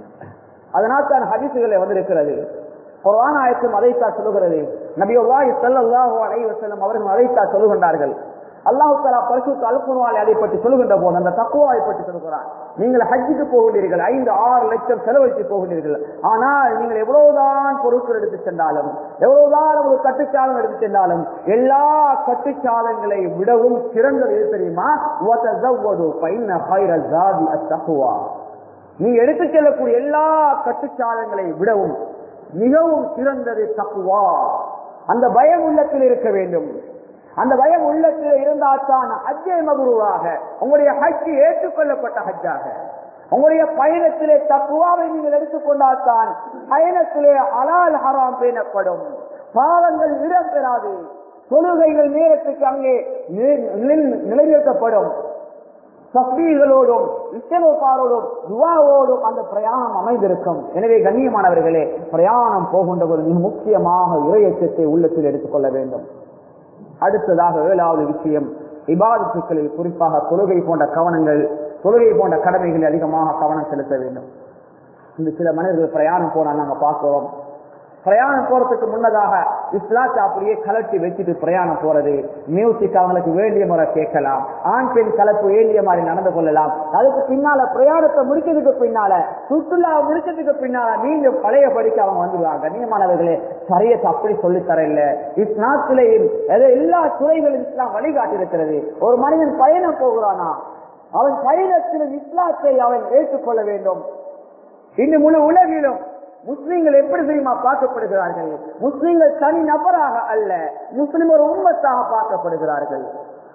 அதனால் தான் ஹதீசுகளை வந்திருக்கிறது குர்ஆன் ஆயத்தும் அதைத்தான் சொல்லுகிறது நபியுல்லாஹி ஸல்லல்லாஹு அலைஹி வஸல்லம் அவர்கள் அதைத்தான் சொல்லுகின்றார்கள் அல்லாஹ் தஆலா பரிசுத்த அல் குர்ஆனில் அதை பற்றி சொல்லுகின்ற போது அந்த தக்குவாவை பற்றி சொல்லுகிறான் நீங்கள் ஹஜ்ஜுக்கு போகின்றீர்கள் ஐந்து ஆறு லட்சம் செலவழித்து போகின்றீர்கள் ஆனால் நீங்கள் எவ்வளவுதான் பொருட்கள் எடுத்து சென்றாலும் எவ்வளவுதான் ஒரு கட்டுச்சாதம் எடுத்து சென்றாலும் எல்லா கட்டுச்சாதங்களை விடவும் சிறந்தது எது தெரியுமா وَتَزَوَّدُوا فَإِنَّ خَيْرَ الزَّادِ التَّقْوَى நீ எடுத்து செல்லக்கூடிய எல்லா கட்டுச்சாதங்களை விடவும் மிகவும் சிறந்தது தக்குவா அந்த பயம் உள்ளத்தில் இருக்க வேண்டும் அந்த பயம் உள்ளத்தில் இருந்தால்தான் ஹஜ்ஜை மகுருவாக உங்களுடைய ஹஜ்ஜு ஏற்றுக்கொள்ளப்பட்ட ஹஜ்ஜாக உங்களுடைய பயணத்திலே தக்குவாவை நீங்கள் எடுத்துக்கொண்டால்தான் பயணத்திலே அலால் ஹராம் பேணப்படும் பாவங்கள் இடம் பெறாது தொழுகைகள் நேரத்துக்கு அங்கே நி- நிலை- நிலைநிறுத்தப்படும் தஸ்பீகளோடும் இஸ்தகபாரோடும் துவாவோடும் அந்த பிரயாணம் அமைந்திருக்கும் எனவே கண்ணியமானவர்களே பிரயாணம் போகின்ற ஒரு மிக முக்கியமாக இறையச்சத்தை உள்ளத்தில் எடுத்துக்கொள்ள வேண்டும் அடுத்ததாக ஏழாவது விஷயம் இபாதத்துக்களில் குறிப்பாக தொழுகை போன்ற கவனங்கள் தொழுகை போன்ற கடமைகளில் அதிகமாக கவனம் செலுத்த வேண்டும் இந்த சில மனிதர்கள் பிரயாணம் போனா நாங்க பார்க்கிறோம் பிரயாணம் போறதுக்கு முன்னதாக இஸ்லாத்தை அப்படியே கலட்டி வச்சுட்டு பிரயாணம் போறது மியூசிக் அவங்களுக்கு வேண்டிய முறை கேட்கலாம் ஆண் பெண் கலப்பு வேண்டிய மாதிரி நடந்து கொள்ளலாம் அதுக்கு பின்னால பிரயாணத்தை முடிச்சதுக்கு பின்னால சுற்றுலா முடிச்சதுக்கு பின்னால நீங்க பழைய படிக்க அவங்க வந்துடுவாங்க கண்ணியமானவர்களே சரியத்தை அப்படி சொல்லி தர இல்ல இஸ்லாத்திலேயும் எதை எல்லா துறைகளும் இஸ்லாம் வழிகாட்டி இருக்கிறது ஒரு மனிதன் பயணம் போகிறானா அவன் பயணத்திலும் இஸ்லாத்தை அவன் ஏற்றுக்கொள்ள வேண்டும் இன்று முழு உலகிலும் முஸ்லிம்கள் எப்படி தெரியுமா பார்க்கப்படுகிறார்கள் முஸ்லிம்கள் தனி நபராக அல்ல முஸ்லிம் ஒரு உம்மத்தாக பார்க்கப்படுகிறார்கள்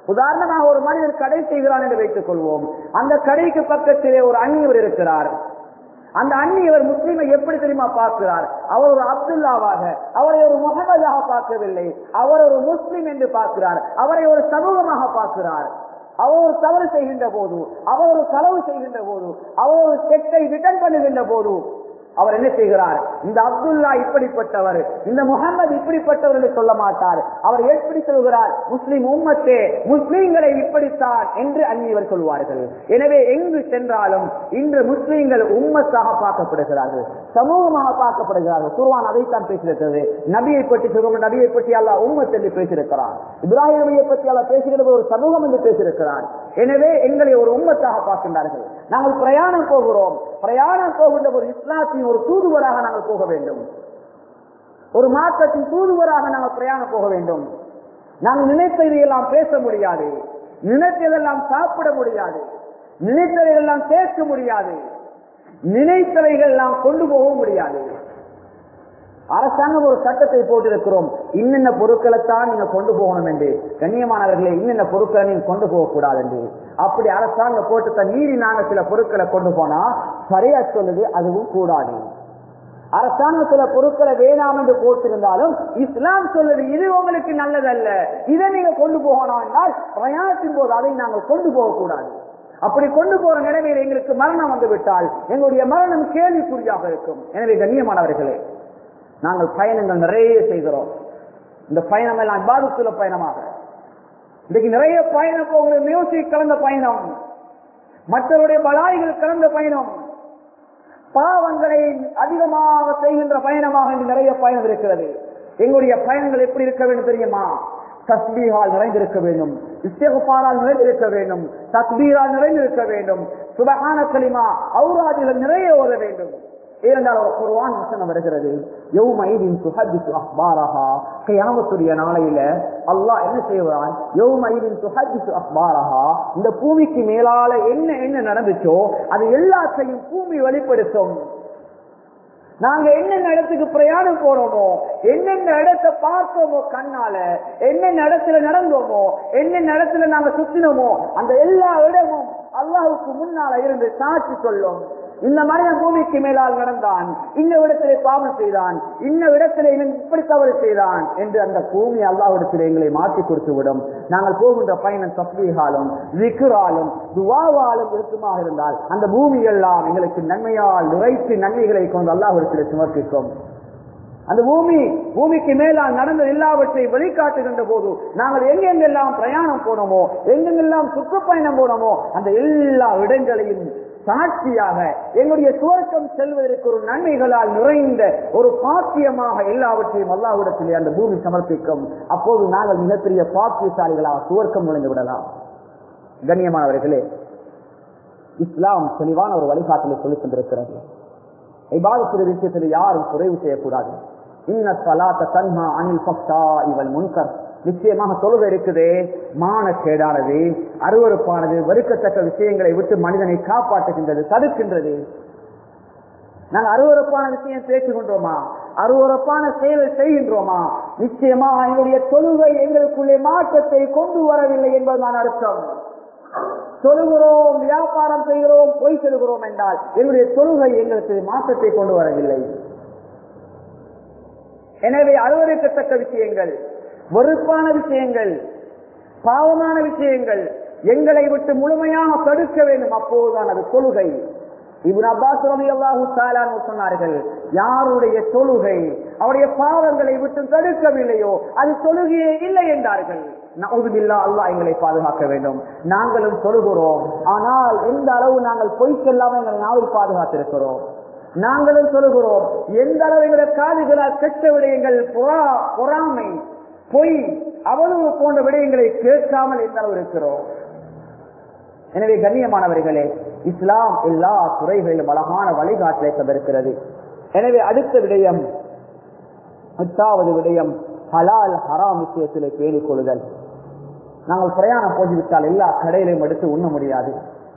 உதாரணமாக ஒரு மனிதர் கடை செய்கிறான் என்று வைத்துக் கொள்வோம் அந்த கடைக்கு பக்கத்திலே ஒரு அந்நியவர் இருக்கிறார் அந்த அந்நியவர் முஸ்லீமை எப்படி தெரியுமா பார்க்கிறார் அவர் ஒரு அப்துல்லாவாக அவரை ஒரு முகமதாக பார்க்கவில்லை அவர் ஒரு முஸ்லிம் என்று பார்க்கிறார் அவரை ஒரு சமூகமாக பார்க்கிறார் அவர் ஒரு தவறு செய்கின்ற போது அவர் ஒரு களவு செய்கின்ற போது அவர் ஒரு செக்கை ரிட்டர்ன் பண்ணுகின்ற போது அவர் என்ன செய்கிறார் இந்த அப்துல்லா இப்படிப்பட்டவர் இந்த முகமது இப்படிப்பட்டவர் என்று சொல்ல மாட்டார் அவர் எப்படி சொல்கிறார் முஸ்லிம் உம்மத்தே முஸ்லிம்களை இப்படித்தான் என்று அந்நியவர் சொல்வார்கள் எனவே எங்கு சென்றாலும் இன்று முஸ்லிம்கள் உம்மத்தாக பார்க்கப்படுகிறார்கள் சமூகமாக பார்க்கப்படுகிறார்கள் குர்வான் அதைத்தான் பேசியிருக்கிறது நபியை பற்றி சொல்லும் நபியை பற்றி அல்லா உம்மத் என்று பேசியிருக்கிறார் இப்ராஹிம் நபியை பற்றி அல்லா பேசுகிறது ஒரு சமூகம் என்று பேசியிருக்கிறார் எனவே எங்களை ஒரு உம்மத்தாக பார்க்கின்றார்கள் நாங்கள் பிரயாணம் போகிறோம் பிரயாணம் போகின்ற ஒரு இஸ்லாத்தின் ஒரு தூதுவராக நாங்கள் போக வேண்டும் ஒரு மாற்றத்தின் தூதுவராக நாங்கள் பிரயாணம் போக வேண்டும் நாங்கள் நினைத்ததையெல்லாம் பேச முடியாது நினைத்ததெல்லாம் சாப்பிட முடியாது நினைத்ததையெல்லாம் கேட்க முடியாது நினைத்தவைகள் எல்லாம் கொண்டு போகவும் முடியாது அரசாங்கம் ஒரு சட்டத்தை போட்டிருக்கிறோம் இன்னென்ன பொருட்களைத்தான் நீங்க கொண்டு போகணும் என்று கண்ணியமானவர்களே இன்னென்ன பொருட்களை நீங்க கொண்டு போக கூடாது என்று அப்படி அரசாங்கம் போட்டு மீறி நாங்க சில பொருட்களை கொண்டு போனா சரியா சொல்லுது அதுவும் கூடாது அரசாங்கம் சில பொருட்களை வேணாம் என்று போட்டிருந்தாலும் இஸ்லாம் சொல்லுது இது உங்களுக்கு நல்லதல்ல இதை நீங்க கொண்டு போகணும் என்றால் பிரயாணத்தின் போது அதை நாங்கள் கொண்டு போகக்கூடாது அப்படி கொண்டு போற நிலைமையில் எங்களுக்கு மரணம் வந்து விட்டால் எங்களுடைய மரணம் கேள்விக்குறியாக இருக்கும் எனவே கண்ணியமானவர்களே நாங்கள் பயணங்கள் நிறைய செய்கிறோம் இந்த பயணம் எல்லாம் பாதித்துள்ள பயணமாக இன்னைக்கு நிறைய பயணம் போகிற மியூசிக் கலந்த பயணம் மற்றவருடைய பலாய்கள் கலந்த பயணம் பாவங்களை அதிகமாக செய்கின்ற பயணமாக இன்று நிறைய பயணம் இருக்கிறது எங்களுடைய பயணங்கள் எப்படி இருக்க வேண்டும் தெரியுமா தஸ்பீகால் நிறைந்திருக்க வேண்டும் இஸ்தகுபாரால் நிறைந்திருக்க வேண்டும் தஸ்பீரால் நிறைந்திருக்க வேண்டும் சுபகான களிமா அவுராதிகள் நிறைய ஓத வேண்டும் ஏனென்றால் ஒரு குர்வான் வசனம் வருகிறது யௌமைதின் சுஹதிசு அஹ்பாரஹா கியாமத்துடைய நாளையில அல்லாஹ் என்ன செய்வான் யௌமைதின் சுஹதிசு அஹ்பாரஹா இந்த பூமிக்கு மேலால என்ன என்ன நடந்துச்சோ அது எல்லாத்தையும் பூமி வெளிப்படுத்தும் நாங்க என்னென்ன இடத்துக்கு பிரயாணம் போறோமோ என்னென்ன இடத்தை பார்த்தோமோ கண்ணால என்னென்ன இடத்துல நடந்தோமோ என்னென்ன இடத்துல நாங்க சுத்தினோமோ அந்த எல்லா இடமும் அல்லாஹுக்கு முன்னால இருந்து சாட்சி சொல்லும் இந்த மனிதன் பூமிக்கு மேலால் நடந்தான் இந்த இடத்திலே பாவம் செய்தான் இந்த இடத்திலே இவன் இப்படி தவறு செய்தான் என்று அந்த பூமி அல்லாவிடத்திலே எங்களை மாற்றி கொடுத்து விடும் நாங்கள் போகின்ற பயணம் தஸ்மீகாலும் விக்ராலும் துவாவாலும் இருக்குமாக இருந்தால் அந்த பூமி எல்லாம் எங்களுக்கு நன்மையால் நிறைத்து நன்மைகளை கொண்டு அல்லாவிடத்திலே சுமர்ப்பிக்கும் அந்த பூமி பூமிக்கு மேலால் நடந்த எல்லாவற்றையும் வெளிக்காட்டுகின்ற போது நாங்கள் எங்கெங்கெல்லாம் பிரயாணம் போனோமோ எங்கெங்கெல்லாம் சுற்றுப்பயணம் போனோமோ அந்த எல்லா இடங்களையும் சாட்சியாக எங்களுடைய சுவர்க்கம் செல்வதற்கு ஒரு நன்மைகளால் நிறைந்த ஒரு பாக்கியமாக எல்லாவற்றையும் அல்லாவிடத்திலே அந்த பூமி சமர்ப்பிக்கும் அப்போது நாங்கள் மிகப்பெரிய பாக்கியசாலிகளாக சுவர்க்கம் நுழைந்து விடலாம் கண்ணியமானவர்களே இஸ்லாம் தெளிவான ஒரு வழிகாட்டலை சொல்லிக் கொண்டிருக்கிறது இபாதத்துடைய விஷயத்தில் யாரும் குறைவு செய்யக்கூடாது இன்ன சலாத்த தன்ஹா அனில் பக்தா இவள் முன்கர் நிச்சயமாக தொழுகை இருக்குதே மானக்கேடானது அருவறுப்பானது வெறுக்கத்தக்க விஷயங்களை விட்டு மனிதனை காப்பாற்றுகின்றது தடுக்கின்றது நாங்கள் அருவறுப்பான விஷயம் பேசுகின்றோமா அருவறுப்பான செயலை செய்கின்றோமா நிச்சயமா எங்களுடைய தொழுகை எங்களுக்குள்ளே மாற்றத்தை கொண்டு வரவில்லை என்பதுதான் அர்த்தம் தொழுகிறோம் வியாபாரம் செய்கிறோம் பொய் செல்கிறோம் என்றால் எங்களுடைய தொழுகை எங்களுக்கு மாற்றத்தை கொண்டு வரவில்லை எனவே அருவறுக்கத்தக்க விஷயங்கள் வெறுப்பான விஷயங்கள் பாவமான விஷயங்கள் எங்களை விட்டு முழுமையாக தடுக்க வேண்டும் அப்போதுதான் அது தொழுகை இவன் அப்பாஸ் ரவி அல்லாஹு சொன்னார்கள் யாருடைய தொழுகை அவருடைய பாவங்களை விட்டு தடுக்கவில்லையோ அது தொழுகையே இல்லை என்றார்கள் நவுதுபில்லா அல்லாஹ் எங்களை பாதுகாக்க வேண்டும் நாங்களும் தொழுகிறோம் ஆனால் எந்த அளவு நாங்கள் பொய் செல்லாமல் எங்களை நாவில் பாதுகாத்திருக்கிறோம் நாங்களும் சொல்லுகிறோம் எந்த அளவு எங்களுடைய காதுகளால் கெட்ட விடயங்கள் பொறா பொறாமை பொய் அவ்வளவு போன்ற விடயங்களை கேட்காமல் எந்த அளவு இருக்கிறோம் எனவே கண்ணியமானவர்களே இஸ்லாம் எல்லா துறைகளிலும் அழகான வழிகாட்டலை தந்திருக்கிறது எனவே அடுத்த விடயம் எட்டாவது விடயம் ஹலால் ஹராம் விஷயத்திலே பேணிக் கொள்ளுதல் நாங்கள் பிரயாணம் போய்விட்டால் எல்லா கடையிலையும் எடுத்து உண்ண முடியாது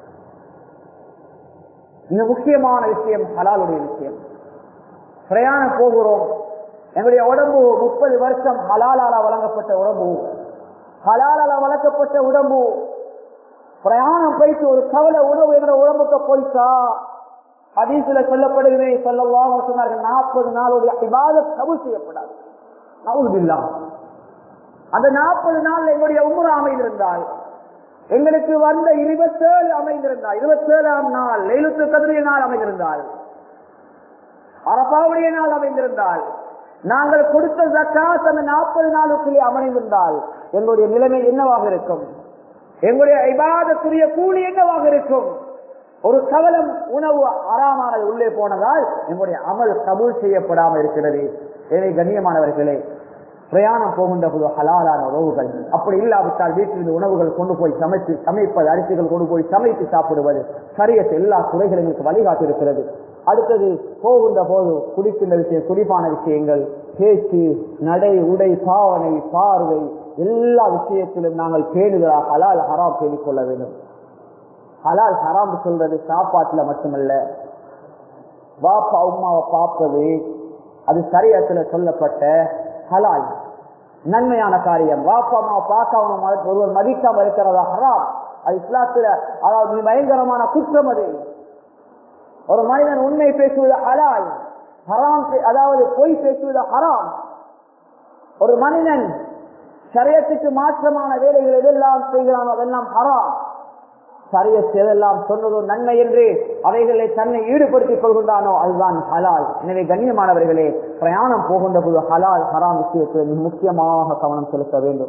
மிக முக்கியமான விஷயம் ஹலாலுடைய விஷயம் பிரயாணம் போகிறோம் எங்களுடைய உடம்பு முப்பது வருஷம் ஹலாலால வழங்கப்பட்ட உடம்பு ஹலாலால வளர்க்கப்பட்ட உடம்பு பிரயாணம் போயிட்டு ஒரு கவலை உணவு என்ற உடம்புக்கு போயிட்டா ஹதீஸ்ல சொல்லப்படுகிறே சொல்லலாம் சொன்னார்கள் நாற்பது நாளுடைய இபாதத் கபூல் செய்யப்படாது நவுதில்லா அந்த நாற்பது நாள் எங்களுடைய உமர் அமைந்திருந்தால் எங்களுக்கு வந்த இருபத்தேழு அமைந்திருந்தால் இருபத்தேழாம் நாள் லைலுத்து கதிரிய நாள் அமைந்திருந்தால் அரபாவுடைய நாள் அமைந்திருந்தால் நாங்கள் கொடுத்த ஜக்காத் அந்த நாற்பது நாளுக்குள்ளே அமைந்திருந்தால் எங்களுடைய நிலைமை என்னவாக இருக்கும் எங்களுடைய இபாதத்துரிய கூலி என்னவாக இருக்கும் ஒரு கவலம் உணவு அறாமானது உள்ளே போனதால் எங்களுடைய அமல் கபூல் செய்யப்படாமல் இருக்கிறது எனவே கண்ணியமானவர்களே பிரயாணம் போகின்ற போது ஹலாலான உணவுகள் அப்படி இல்லாவிட்டால் வீட்டிலிருந்து உணவுகள் கொண்டு போய் சமைத்து சமைப்பது அரிசிகள் கொண்டு போய் சமைத்து சாப்பிடுவது சரியத்து எல்லா துறைகளும் எங்களுக்கு வழிகாட்டி இருக்கிறது அடுத்தது போகின்ற போது குடிக்கின்ற விஷயம் குடிப்பான விஷயங்கள் பேச்சு நடை உடை பாவனை பார்வை எல்லா விஷயத்திலும் நாங்கள் பேணுதலாக ஹலால் ஹராம் பேணிக் கொள்ள வேண்டும் ஹலால் ஹராம் சொல்றது சாப்பாட்டுல மட்டுமல்ல வாப்பா உமாவை பார்ப்பது அது சரியத்துல சொல்லப்பட்ட ஹலால் நன்மையான காரியம் வாப்பா அம்மாவை பார்க்காம ஒருவர் மதிக்காம இருக்கிறதா ஹராம் அது இஸ்லாத்துல அதாவது மிக பயங்கரமான குற்றம் அது ஒரு மனிதன் உண்மை பேசுவது ஹலால் ஹராம் அதாவது பொய் பேசுவது ஹராம் ஒரு மனிதன் சரியத்துக்கு மாற்றமான வேலைகள் எதெல்லாம் செய்கிறானோ அதெல்லாம் ஹராம் சரியத் எதெல்லாம் சொன்னதோ நன்மை என்று அவைகளை தன்னை ஈடுபடுத்திக் கொள்கின்றானோ அதுதான் ஹலால் எனவே கண்ணியமானவர்களே பிரயாணம் போகின்ற போது ஹலால் ஹராம் விஷயத்தில் மிக முக்கியமாக கவனம் செலுத்த வேண்டும்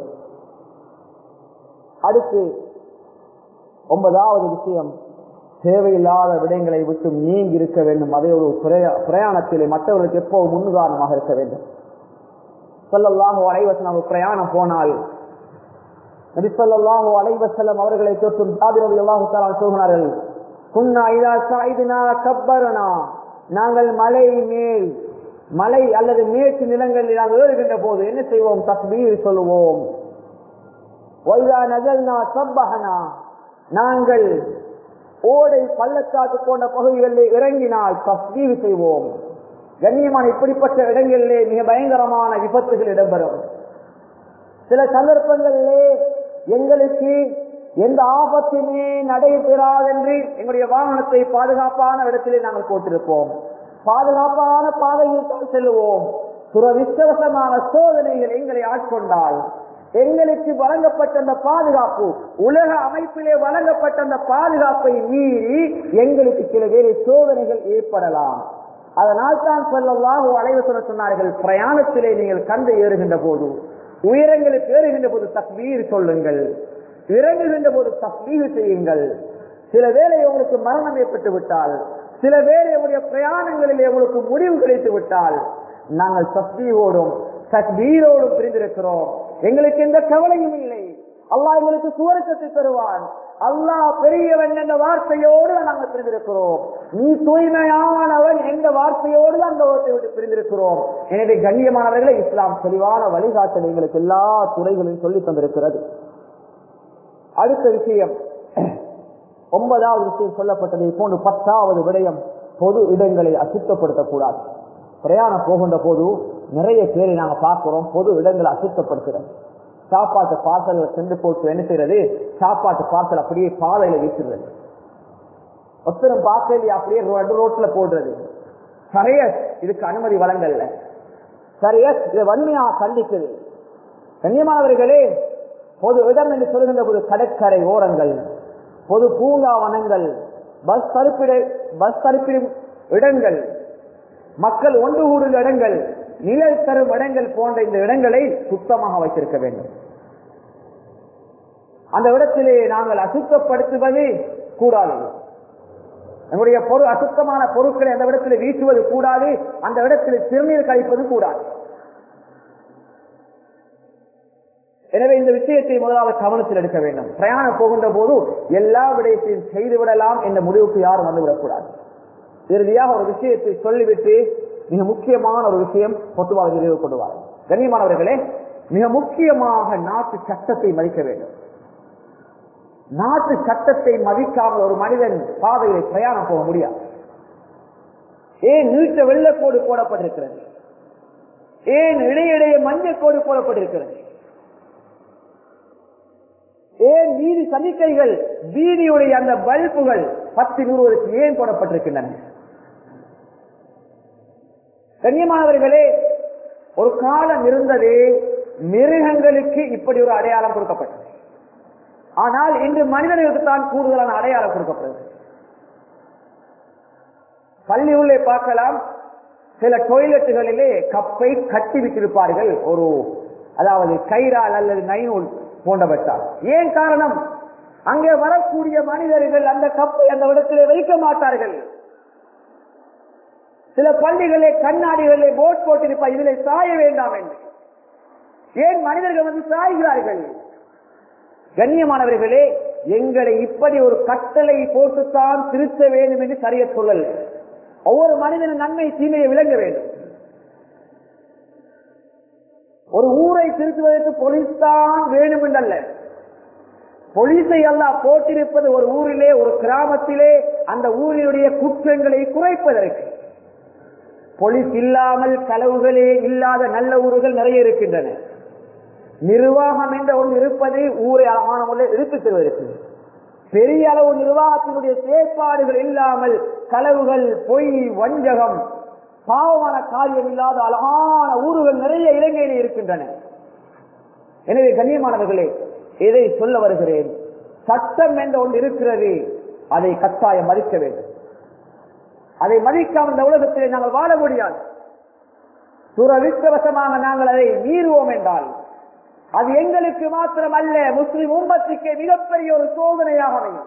அடுத்து ஒன்பதாவது விஷயம் தேவையில்லாத விடயங்களை விட்டு நீங்கி இருக்க வேண்டும் அதே ஒரு பிரயாணத்திலே மற்றவர்களுக்கு எப்போ முன்னுதாரணமாக இருக்க வேண்டும் சொல்லல்லாக அனைவசம் பிரயாணம் போனால் நபிசல்லாஹு அலைவசல்லம் அவர்களை தொற்றும் ஜாபிரவி அல்லாஹு சொல்கிறார்கள் குன்னா இதா சாயிதுனா கப்பரனா நாங்கள் மலை மேல் மலை அல்லது மேற்கு நிலங்களில் நாங்கள் ஏறுகின்ற போது என்ன செய்வோம் தஸ்பீர் சொல்லுவோம் ஒய்தா நகல்னா சப்பகனா நாங்கள் ஓடை பள்ளத்தாக்கு போன்ற பகுதிகளில் இறங்கினால் தஸ்பீர் செய்வோம் கண்ணியமான இப்படிப்பட்ட இடங்களிலே மிக பயங்கரமான விபத்துகள் இடம்பெறும் சில சந்தர்ப்பங்களிலே எங்களுக்கு எந்த ஆபத்துமே நடைபெறாதென்று எங்களுடைய வாகனத்தை பாதுகாப்பான இடத்திலே நாங்கள் போட்டிருப்போம் பாதுகாப்பான பாதையில் தான் செல்லுவோம் துரவிசுவசமான சோதனைகள் எங்களை ஆட்கொண்டால் எங்களுக்கு வழங்கப்பட்ட அந்த பாதுகாப்பு உலக அமைப்பிலே வழங்கப்பட்ட அந்த பாதுகாப்பை மீறி எங்களுக்கு சில வேலை சோதனைகள் ஏற்படலாம் அதனால் தான் சொல்லலாம் அலைவசன சொன்னார்கள் பிரயாணத்திலே நீங்கள் கண்டு ஏறுகின்ற போது உயரங்களுக்கு ஏறுகின்ற போது தக்பீர் சொல்லுங்கள் இறங்குகின்ற போது தக்பீர் செய்யுங்கள் சில வேளை உங்களுக்கு மரணம் ஏற்பட்டு விட்டால் சில வேளை உங்களுடைய பிரயாணங்களிலே உங்களுக்கு முடிவு கிடைத்து விட்டால் நாங்கள் தஸ்பீரோடும் தக்பீரோடும் பிரிந்திருக்கிறோம் எங்களுக்கு எந்த கவலையும் இல்லை அல்லாஹ் எங்களுக்கு சுவரக்கத்தை தருவான் அல்லாஹ் பெரியவன் என்ற வார்த்தையோடு நாங்கள் பிரிந்திருக்கிறோம் நீ தூய்மையானவன் என்ற வார்த்தையோடு அந்த உலகத்தை விட்டு பிரிந்திருக்கிறோம் எனவே கண்ணியமானவர்களை இஸ்லாம் தெளிவான வழிகாட்டல் எங்களுக்கு எல்லா துறைகளையும் சொல்லி தந்திருக்கிறது அடுத்த விஷயம் ஒன்பதாவது விஷயம் சொல்லப்பட்டதை போன்று பத்தாவது விடயம் பொது இடங்களை அசுத்தப்படுத்தக்கூடாது பிரயாணம் போகின்ற போது நிறைய பேரை நாங்க பார்க்கிறோம் பொது இடங்களை அசுத்தப்படுத்துறோம் சாப்பாட்டு பார்சல்களை சென்று போட்டு என்ன செய்யறது சாப்பாட்டு பார்சல் அப்படியே பாதையில வீசுறது ஒத்தரும் பார்க்கலையே அப்படியே ரெண்டு ரோட்ல போடுறது சரிய இதுக்கு அனுமதி வழங்கல்ல சரிய இதை வன்மையா கண்டிக்குது கண்ணியமானவர்களே பொது இடம் என்று சொல்கின்ற ஒரு கடற்கரை ஓரங்கள் பொது பூங்காவனங்கள் பஸ் தரிப்பிட பஸ் தரிப்பிடும் இடங்கள் மக்கள் ஒன்று கூடும் இடங்கள் நிழல் தரும் இடங்கள் போன்ற இந்த இடங்களை சுத்தமாக வைத்திருக்க வேண்டும் அந்த இடத்திலே நாங்கள் அசுத்தப்படுத்துவது கூடாது நம்முடைய பொருள் அசுத்தமான பொருட்களை அந்த இடத்தில் வீசுவது கூடாது அந்த இடத்தில் சிறுநீர் கழிப்பது கூடாது எனவே இந்த விஷயத்தை முதலாவது கவனத்தில் எடுக்க வேண்டும் பிரயாணம் போகின்ற போது எல்லா விடயத்தையும் செய்துவிடலாம் என்ற முடிவுக்கு யாரும் வந்துவிடக்கூடாது இறுதியாக ஒரு விஷயத்தை சொல்லிவிட்டு மிக முக்கியமான ஒரு விஷயம் பொதுவாக நிறைவு கொண்டுவார் கண்ணியமானவர்களே மிக முக்கியமாக நாட்டு சட்டத்தை மதிக்க வேண்டும் நாட்டு சட்டத்தை மதிக்காமல் ஒரு மனிதன் பாதையை பிரயாணம் போக முடியாது ஏன் நீட்ட வெள்ளக்கோடு போடப்பட்டிருக்கிறது ஏன் இடையிடையே மஞ்சள் கோடு போடப்பட்டிருக்கிறது ஏன் வீதி சமிக்கைகள் வீதியுடைய அந்த பல்புகள் பத்து நூறுவதற்கு ஏன் போடப்பட்டிருக்கின்றன கண்ணியமானவர்களே ஒரு காலம் இருந்தது மிருகங்களுக்கு இப்படி ஒரு அடையாளம் கொடுக்கப்பட்டது ஆனால் இன்று மனிதர்களுக்கு தான் கூடுதலான அடையாளம் கொடுக்கப்படுது பள்ளி உள்ளே பார்க்கலாம் சில டொய்லெட்டுகளிலே கப்பை கட்டி விட்டிருப்பார்கள் ஒரு அதாவது கைரால் அல்லது நைநூல் போன்றவற்றால் ஏன் காரணம் அங்கே வரக்கூடிய மனிதர்கள் அந்த கப்பை அந்த இடத்திலே வைக்க மாட்டார்கள் சில பள்ளிகளே கண்ணாடிகளே போட் போட்டிருப்பா இதிலே சாய வேண்டாம் என்று ஏன் மனிதர்கள் வந்து சாய்கிறார்கள் கண்ணியமானவர்களே எங்களை இப்படி ஒரு கட்டளை போட்டுத்தான் திருத்த வேண்டும் என்று சரிய சொல்லல் ஒவ்வொரு மனிதனும் நன்மை தீமையை விளங்க வேண்டும் ஒரு ஊரை திருத்துவதற்கு போலீஸ் தான் வேண்டும் என்றல்ல போலீஸை எல்லாம் போட்டிருப்பது ஒரு ஊரிலே ஒரு கிராமத்திலே அந்த ஊரினுடைய குற்றங்களை குறைப்பதற்கு போலீஸ் இல்லாமல் களவுகளே இல்லாத நல்ல ஊர்கள் நிறைய இருக்கின்றன நிர்வாகம் என்ற ஒன்று இருப்பது ஊரை அழகான முறையில் எடுத்துச் செல்வதற்கு பெரிய அளவு நிர்வாகத்தினுடைய செயற்பாடுகள் இல்லாமல் களவுகள் பொய் வஞ்சகம் பாவமான காரியம் இல்லாத அழகான ஊர்கள் நிறைய இலங்கையிலே இருக்கின்றன எனவே கண்ணியமானவர்களே இதை சொல்ல வருகிறேன் சட்டம் என்ற ஒன்று இருக்கிறது அதை கட்டாயம் மதிக்க வேண்டும் அதை மதிக்காமல் இந்த உலகத்திலே நாங்கள் வாழ முடியாது துரவிஷ்டவசமாக நாங்கள் அதை மீறுவோம் என்றால் அது எங்களுக்கு மாத்திரம் அல்ல முஸ்லிம் உம்பத்துக்கு மிகப்பெரிய ஒரு சோதனையாக அமையும்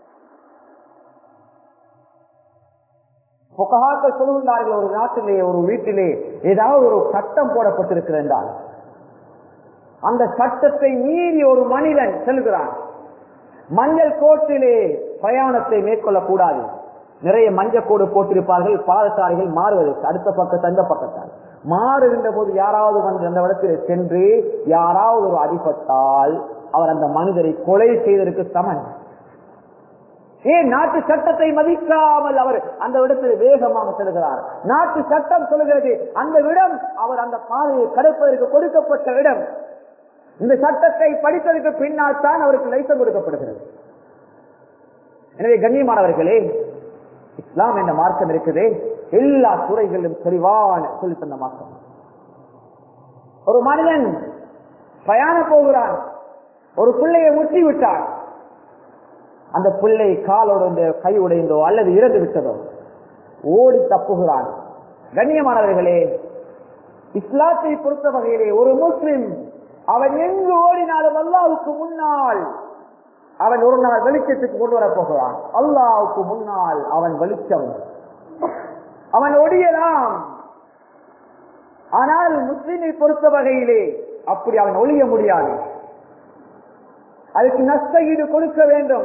புகஹாக்கள் சொல்லுகின்றார்கள் ஒரு நாட்டிலே ஒரு வீட்டிலே ஏதாவது ஒரு சட்டம் போடப்பட்டிருக்கிறது என்றால் அந்த சட்டத்தை மீறி ஒரு மனிதன் செல்கிறான் மஞ்சள் கோட்டிலே பிரயாணத்தை மேற்கொள்ளக்கூடாது நிறைய மஞ்சள் கோடு போட்டிருப்பார்கள் பாதசாரிகள் மாறுவதற்கு அடுத்த பக்கத்து அந்த பக்கத்தால் மாறுகின்ற போது யாராவது வந்து அந்த இடத்திலே சென்று யாராவது ஒரு அடிபட்டால் அவர் அந்த மனிதரை கொலை செய்ததற்கு சமன் ஏன் நாட்டு சட்டத்தை மதிக்காமல் அவர் அந்த இடத்தில் வேகமாக செல்கிறார் நாட்டு சட்டம் சொல்லுகிறது அந்த இடம் அவர் அந்த பாதையை கடப்பதற்கு கொடுக்கப்பட்ட இடம் இந்த சட்டத்தை படித்ததற்கு பின்னால் தான் அவருக்கு லைசன் கொடுக்கப்படுகிறது எனவே கண்ணியமானவர்களே இஸ்லாம் என்ற மார்க்கம் இருக்குது எல்லா துறைகளிலும் தெளிவான சொல்லி தந்த மார்க்கம் ஒரு மனிதன் பயணம் போகிறான் ஒரு பிள்ளையை முற்றி விட்டான் அந்த பிள்ளை காலோடு கை உடைந்தோ அல்லது இறந்து விட்டதோ ஓடி தப்புகிறான் கண்ணியமானவர்களே இஸ்லாத்தை பொறுத்த வகையிலே ஒரு முஸ்லிம் அவன் எங்கு ஓடினாலும் அல்லாவுக்கு முன்னால் அவன் ஒரு நாள் வெளிச்சத்துக்கு கொண்டு வர போகிறான் அல்லாவுக்கு முன்னால் அவன் வெளிச்சம் அவன் ஒடியலாம் ஆனால் முஸ்லிமை பொறுத்த வகையிலே அப்படி அவன் ஒழிய முடியாது அதுக்கு நஷ்ட ஈடு கொடுக்க வேண்டும்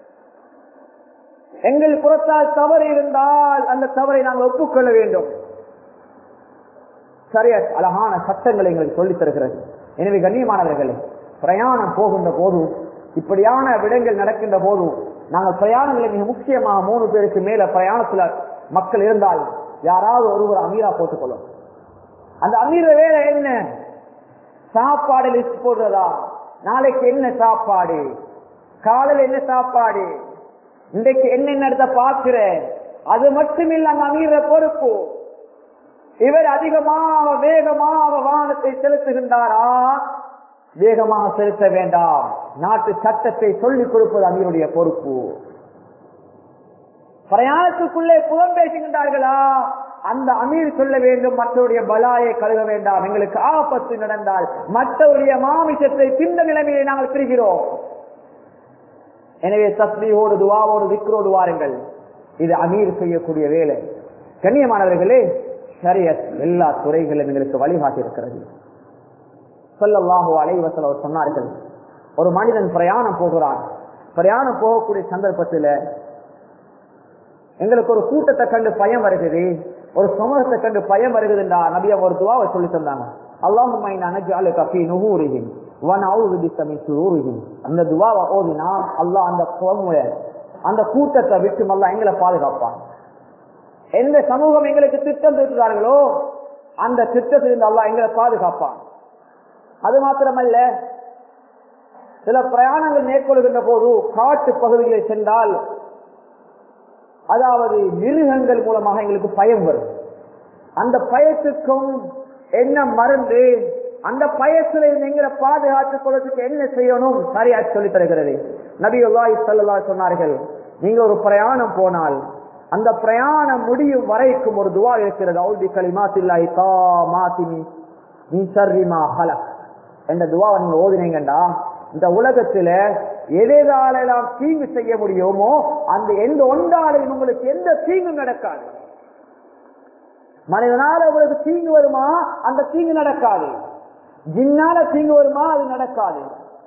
எங்கள் புறத்தால் தவறு இருந்தால் அந்த தவறை நாங்கள் ஒப்புக்கொள்ள வேண்டும் சரிய அழகான சட்டங்களை எங்களுக்கு சொல்லித் தருகிறது எனவே கண்ணியமானவர்களே பிரயாணம் போகின்ற போதும் இப்படியான விடங்கள் நடக்கின்ற போதும் நாங்கள் பிரயாணங்களை மிக முக்கியமாக மூணு பேருக்கு மேல பிரயாணத்துல மக்கள் இருந்தால் யாராவது ஒருவர் அமீரா போட்டுக்கொள்ளும் அந்த அமீர வேலை என்ன சாப்பாடு லிஸ்ட் போடுறதா நாளைக்கு என்ன சாப்பாடு காலையில் என்ன சாப்பாடு இன்றைக்கு என்னென்ன இடத்த பார்க்கிற அது மட்டுமில்ல அந்த அமீர பொறுப்பு இவர் அதிகமாக வேகமாக வாகனத்தை செலுத்துகின்றாரா வேகமாக செலுத்த வேண்டாம் நாட்டு சட்டத்தை சொல்லிக் கொடுப்பது அமீருடைய பொறுப்பு பிரயாணத்துக்குள்ளே புலம் பேசுகின்றார்களா அந்த அமீர் சொல்ல வேண்டும் மற்றவருடைய பலாயை கழுக வேண்டாம் எங்களுக்கு ஆபத்து நடந்தால் மற்றவருடைய மாமிசத்தை பிந்த நிலைமையை நாங்கள் பிரிகிறோம் எனவே தஸ்மியோடு துவாவோடு விக்ரோடு வாருங்கள் இது அமீர் செய்யக்கூடிய வேலை கண்ணியமானவர்களே சரிய எல்லா துறைகளும் எங்களுக்கு வழிகாட்டி இருக்கிறது சொல்லல்லாஹோ அலைவசல் அவர் சொன்னார்கள் ஒரு மனிதன் பிரயாணம் போகிறான் பிரயாணம் போகக்கூடிய சந்தர்ப்பத்தில் எங்களுக்கு ஒரு கூட்டத்தை கண்டு பயம் வருகிறது ஒரு சமூகத்தை கண்டு பயம் வருகுதுன்றா நபியா ஒரு துவாவை சொல்லி தந்தாங்க அந்த துவாவை ஓதினா அல்லா அந்த அந்த கூட்டத்தை விட்டு மல்லா எங்களை பாதுகாப்பான் எந்த சமூகம் எங்களுக்கு திட்டம் தீட்டுறார்களோ அந்த திட்டத்திலிருந்து அல்லா எங்களை பாதுகாப்பான் அது மாத்திரமல்ல சில பிரயாணங்கள் மேற்கொள்கின்ற போது காட்டு பகுதிகளை சென்றால் அதாவது மிருகங்கள் மூலமாக எங்களுக்கு பயம் வரும் அந்த பயத்துக்கும் என்ன மருந்து அந்த பயத்துல இருந்து எங்களை பாதுகாத்துக் கொள்வதற்கு என்ன செய்யணும் சரியா சொல்லி தருகிறது நபி சல்லா சொன்னார்கள் நீங்க ஒரு பிரயாணம் போனால் அந்த பிரயாணம் முடியும் வரைக்கும் ஒரு துவா இருக்கிறது அவுதி களிமாத்தில்லாய் கா மாத்தினி நீ சர்ரிமா ஹலக் என்ற துவாவை நீங்க ஓதினீங்கண்டா இந்த உலகத்துல எதேதாலெல்லாம் தீங்கு செய்ய முடியுமோ அந்த எந்த ஒன்றாலையும் உங்களுக்கு எந்த தீங்கும் நடக்காது மனிதனால உங்களுக்கு தீங்கு வருமா அந்த தீங்கு நடக்காது ஜின்னால தீங்கு வருமா அது நடக்காது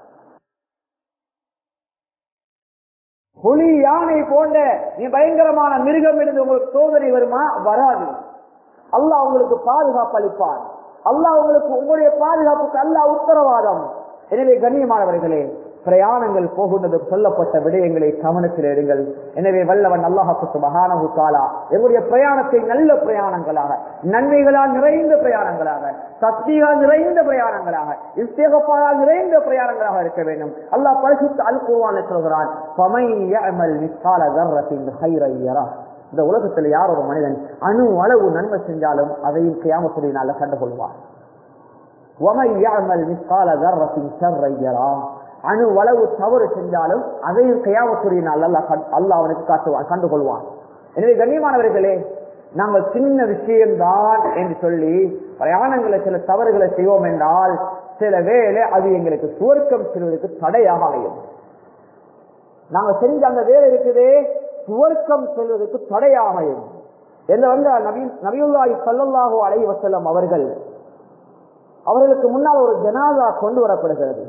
புலி யானை போன்ற நீ பயங்கரமான மிருகம் இருந்து உங்களுக்கு சோதனை வருமா வராது அல்லாஹ் உங்களுக்கு பாதுகாப்பு அளிப்பார் அல்லாஹ் உங்களுக்கு உங்களுடைய பாதுகாப்புக்கு அல்லாஹ் உத்தரவாதம் எனவே கண்ணியமானவர்களே பிரயாணங்கள் போகின்றது சொல்லப்பட்ட விடயங்களை கவனத்தில் எடுங்கள் எனவே வல்லவன் அல்லாஹாக்கு மகானகு தாலா எங்களுடைய பிரயாணத்தை நல்ல பிரயாணங்களாக நன்மைகளால் நிறைந்த பிரயாணங்களாக சக்தியால் நிறைந்த பிரயாணங்களாக இஸ்தேகப்பால் நிறைந்த பிரயாணங்களாக இருக்க வேண்டும் அல்லாஹ் பரிசுத்த அல் குருவான சொல்கிறான் இந்த உலகத்தில் யார் ஒரு மனிதன் அணு அளவு நன்மை செஞ்சாலும் அதையும் கியாமத்துடைய நாள கண்டுகொள்வார் அணு அளவு தவறு செஞ்சாலும் அதையும் கையாமத்துடைய நாள் அல்ல அவனுக்கு காட்டுவான் கண்டுகொள்வான் எனவே கண்ணியமானவர்களே நாங்கள் சின்ன விஷயம்தான் என்று சொல்லி பிரயாணங்களை சில தவறுகளை செய்வோம் என்றால் சில வேலை அது எங்களுக்கு சுவர்க்கம் செல்வதற்கு தடையாக அமையும் நாங்க செஞ்ச அந்த வேலை இருக்குதே சுவர்க்கம் செல்வதற்கு தடையாக அமையும் என்று வந்து நபி நபியுல்லாஹி சல்லல்லாஹு அலைஹி வஸல்லம் அவர்கள் அவர்களுக்கு முன்னால் ஒரு ஜனாதா கொண்டு வரப்படுகிறது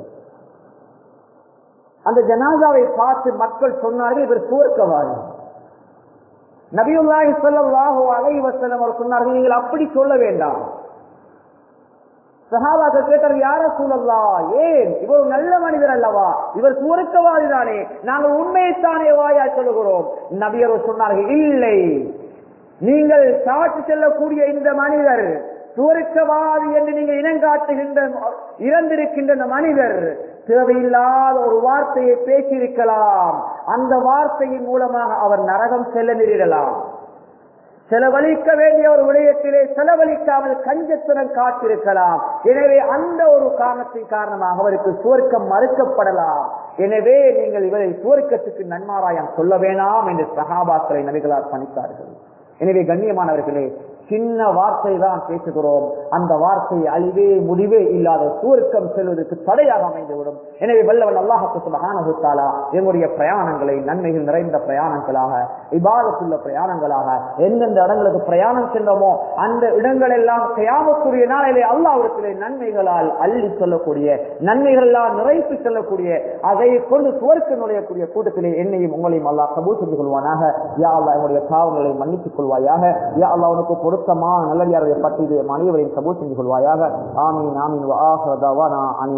அந்த ஜனாதாவை பார்த்து மக்கள் சொன்னார்கள் இவர் சுவர்க்கவாதி நபியுல்லாஹி ஸல்லல்லாஹு அலைஹி வஸல்லம் அவர் சொன்னார்கள் நீங்கள் அப்படி சொல்ல வேண்டாம் சஹாபாக்கள் கேட்டார் யார சூழல்லா ஏன் இவர் ஒரு நல்ல மனிதர் அல்லவா இவர் சுவர்க்கவாதி தானே நாங்கள் உண்மையைத்தானே வாயா சொல்லுகிறோம் நபியர் சொன்னார்கள் இல்லை நீங்கள் சாட்சி செல்லக்கூடிய இந்த மனிதர் சுவர்க்கவாதி என்று நீங்கள் இனங்காட்டுகின்ற இறந்திருக்கின்ற இந்த மனிதர் தேவையில்லாத ஒரு வார்த்தையை பேசியிருக்கலாம் அந்த வார்த்தையின் மூலமாக அவர் நரகம் செல்ல நேரிடலாம் செலவழிக்க வேண்டிய ஒரு விடயத்திலே செலவழிக்காமல் கஞ்சத்துடன் காத்திருக்கலாம் எனவே அந்த ஒரு காரணத்தின் காரணமாக அவருக்கு சுவர்க்கம் மறுக்கப்படலாம் எனவே நீங்கள் இவரை சுவர்க்கத்துக்கு நன்மாராயம் சொல்ல வேணாம் என்று சகாபாக்களை நபிகளார் பணித்தார்கள் எனவே கண்ணியமானவர்களே சின்ன வார்த்தை தான் பேசுகிறோம் அந்த வார்த்தை அழிவே முடிவே இல்லாத சுவர்க்கம் செல்வதற்கு தடையாக அமைந்துவிடும் எனவே வல்லவன் அல்லாஹாலா எங்களுடைய பிரயாணங்களை நன்மைகள் நிறைந்த பிரயாணங்களாக இபாதத்துள்ள பிரயாணங்களாக எந்தெந்த இடங்களுக்கு பிரயாணம் சென்றோமோ அந்த இடங்கள் எல்லாம் செய்யாமக்கூடிய நாளிலே அல்லாவிடத்திலே நன்மைகளால் அள்ளி சொல்லக்கூடிய நன்மைகளால் நிறைத்து செல்லக்கூடிய அதை கொண்டு சுவர்க்க நுழையக்கூடிய கூட்டத்திலே என்னையும் உங்களையும் அல்லாஹ் கபூல் செஞ்சு கொள்வானாக யா அல்லா என்னுடைய பாவங்களை மன்னித்துக் கொள்வாயாக யா அல்லா உனக்கு பொருத்தமான நல்லடியாருடைய பட்டியலை அனைவரையும் கபூல் செஞ்சு கொள்வாயாக ஆமீன் ஆமீன்